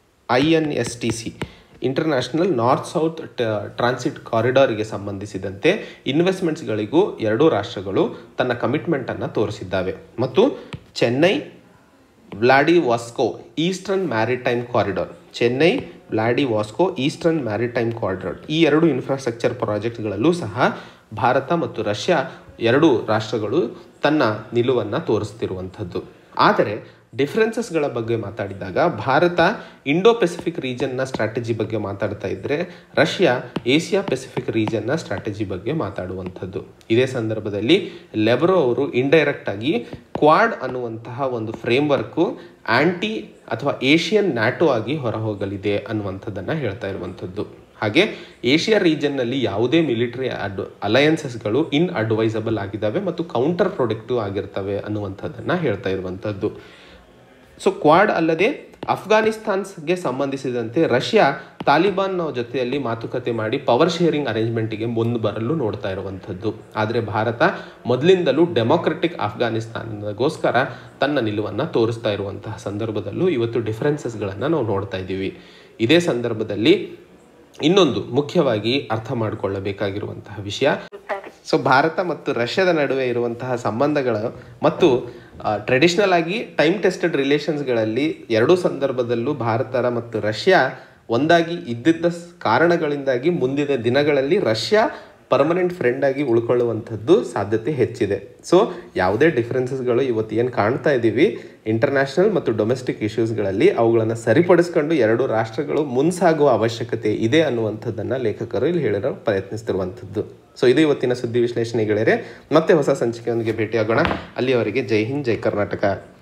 I N S T C international north south transit ಕಾರಿಡಾರಿಗೆ ಸಂಬಂಧಿಸಿದಂತೆ ಇನ್ವೆಸ್ಟ್ಮೆಂಟ್ಸ್ಗಳಿಗೂ ಎರಡೂ ರಾಷ್ಟ್ರಗಳು ತನ್ನ ಕಮಿಟ್ಮೆಂಟನ್ನು ತೋರಿಸಿದ್ದಾವೆ ಮತ್ತು Chennai Vladivostok eastern maritime corridor Chennai Vladivostok eastern maritime corridor ಈ ಎರಡು ಇನ್ಫ್ರಾಸ್ಟ್ರಕ್ಚರ್ ಪ್ರಾಜೆಕ್ಟ್ಗಳಲ್ಲೂ ಸಹ ಭಾರತ ಮತ್ತು ರಷ್ಯಾ ಎರಡು ರಾಷ್ಟ್ರಗಳು ತನ್ನ ನಿಲುವನ್ನು ತೋರಿಸ್ತಿರುವಂಥದ್ದು ಆದರೆ ಡಿಫ್ರೆನ್ಸಸ್ಗಳ ಬಗ್ಗೆ ಮಾತಾಡಿದಾಗ ಭಾರತ ಇಂಡೋ ಪೆಸಿಫಿಕ್ ರೀಜನ್ನ ಸ್ಟ್ರಾಟಜಿ ಬಗ್ಗೆ ಮಾತಾಡ್ತಾ ಇದ್ದರೆ ರಷ್ಯಾ ಏಷ್ಯಾ ಪೆಸಿಫಿಕ್ ರೀಜನ್ನ ಸ್ಟ್ರಾಟಜಿ ಬಗ್ಗೆ ಮಾತಾಡುವಂಥದ್ದು ಇದೇ ಸಂದರ್ಭದಲ್ಲಿ ಲೆಬ್ರೋ ಅವರು ಇಂಡೈರೆಕ್ಟ್ ಆಗಿ ಕ್ವಾಡ್ ಅನ್ನುವಂತಹ ಒಂದು ಫ್ರೇಮ್ವರ್ಕು ಆಂಟಿ ಅಥವಾ ಏಷ್ಯನ್ ನ್ಯಾಟೋ ಆಗಿ ಹೊರಹೋಗಲಿದೆ ಅನ್ನುವಂಥದ್ದನ್ನು ಹೇಳ್ತಾ ಇರುವಂಥದ್ದು ಹಾಗೆ ಏಷ್ಯಾ ರೀಜನ್ನಲ್ಲಿ ಯಾವುದೇ ಮಿಲಿಟರಿ ಅಡ್ ಅಲಯನ್ಸಸ್ಗಳು ಇನ್ ಅಡ್ವೈಸಬಲ್ ಆಗಿದ್ದಾವೆ ಮತ್ತು ಕೌಂಟರ್ ಪ್ರೊಡಕ್ಟಿವ್ ಆಗಿರ್ತವೆ ಅನ್ನುವಂಥದ್ದನ್ನು ಹೇಳ್ತಾ ಇರುವಂಥದ್ದು ಸೊ ಕ್ವಾಡ್ ಅಲ್ಲದೆ ಅಫ್ಘಾನಿಸ್ತಾನ್ಗೆ ಸಂಬಂಧಿಸಿದಂತೆ ರಷ್ಯಾ ತಾಲಿಬಾನ್ ಜೊತೆಯಲ್ಲಿ ಮಾತುಕತೆ ಮಾಡಿ ಪವರ್ ಶೇರಿಂಗ್ ಅರೇಂಜ್ಮೆಂಟಿಗೆ ಮುಂದೆ ಬರಲು ನೋಡ್ತಾ ಇರುವಂಥದ್ದು ಆದರೆ ಭಾರತ ಮೊದಲಿಂದಲೂ ಡೆಮೊಕ್ರೆಟಿಕ್ ಅಫ್ಘಾನಿಸ್ತಾನಗೋಸ್ಕರ ತನ್ನ ನಿಲುವನ್ನು ತೋರಿಸ್ತಾ ಇರುವಂತಹ ಸಂದರ್ಭದಲ್ಲೂ ಇವತ್ತು ಡಿಫರೆನ್ಸಸ್ಗಳನ್ನು ನಾವು ನೋಡ್ತಾ ಇದ್ದೀವಿ ಇದೇ ಸಂದರ್ಭದಲ್ಲಿ ಇನ್ನೊಂದು ಮುಖ್ಯವಾಗಿ ಅರ್ಥ ಮಾಡಿಕೊಳ್ಳಬೇಕಾಗಿರುವಂತಹ ವಿಷಯ ಸೊ ಭಾರತ ಮತ್ತು ರಷ್ಯಾದ ನಡುವೆ ಇರುವಂತಹ ಸಂಬಂಧಗಳು ಮತ್ತು ಟ್ರೆಡಿಷ್ನಲ್ ಆಗಿ ಟೈಮ್ ಟೆಸ್ಟೆಡ್ ರಿಲೇಷನ್ಸ್ಗಳಲ್ಲಿ ಎರಡೂ ಸಂದರ್ಭದಲ್ಲೂ ಭಾರತ ಮತ್ತು ರಷ್ಯಾ ಒಂದಾಗಿ ಇದ್ದಿದ್ದ ಕಾರಣಗಳಿಂದಾಗಿ ಮುಂದಿನ ದಿನಗಳಲ್ಲಿ ರಷ್ಯಾ ಪರ್ಮನೆಂಟ್ ಫ್ರೆಂಡ್ ಆಗಿ ಉಳ್ಕೊಳ್ಳುವಂಥದ್ದು ಸಾಧ್ಯತೆ ಹೆಚ್ಚಿದೆ ಸೊ ಯಾವುದೇ ಡಿಫ್ರೆನ್ಸಸ್ಗಳು ಇವತ್ತು ಏನು ಕಾಣ್ತಾ ಇದ್ದೀವಿ ಇಂಟರ್ನ್ಯಾಷನಲ್ ಮತ್ತು ಡೊಮೆಸ್ಟಿಕ್ ಇಶ್ಯೂಸ್ಗಳಲ್ಲಿ ಅವುಗಳನ್ನು ಸರಿಪಡಿಸ್ಕೊಂಡು ಎರಡು ರಾಷ್ಟ್ರಗಳು ಮುನ್ಸಾಗುವ ಅವಶ್ಯಕತೆ ಇದೆ ಅನ್ನುವಂಥದ್ದನ್ನು ಲೇಖಕರು ಇಲ್ಲಿ ಹೇಳಿರೋ ಪ್ರಯತ್ನಿಸ್ತಿರುವಂಥದ್ದು ಸೊ ಇದು ಇವತ್ತಿನ ಸುದ್ದಿ ವಿಶ್ಲೇಷಣೆ ಗೆಳೆಯರೆ ಮತ್ತೆ ಹೊಸ ಸಂಚಿಕೆಯೊಂದಿಗೆ ಭೇಟಿಯಾಗೋಣ ಅಲ್ಲಿಯವರೆಗೆ ಜೈ ಹಿಂದ್ ಜೈ ಕರ್ನಾಟಕ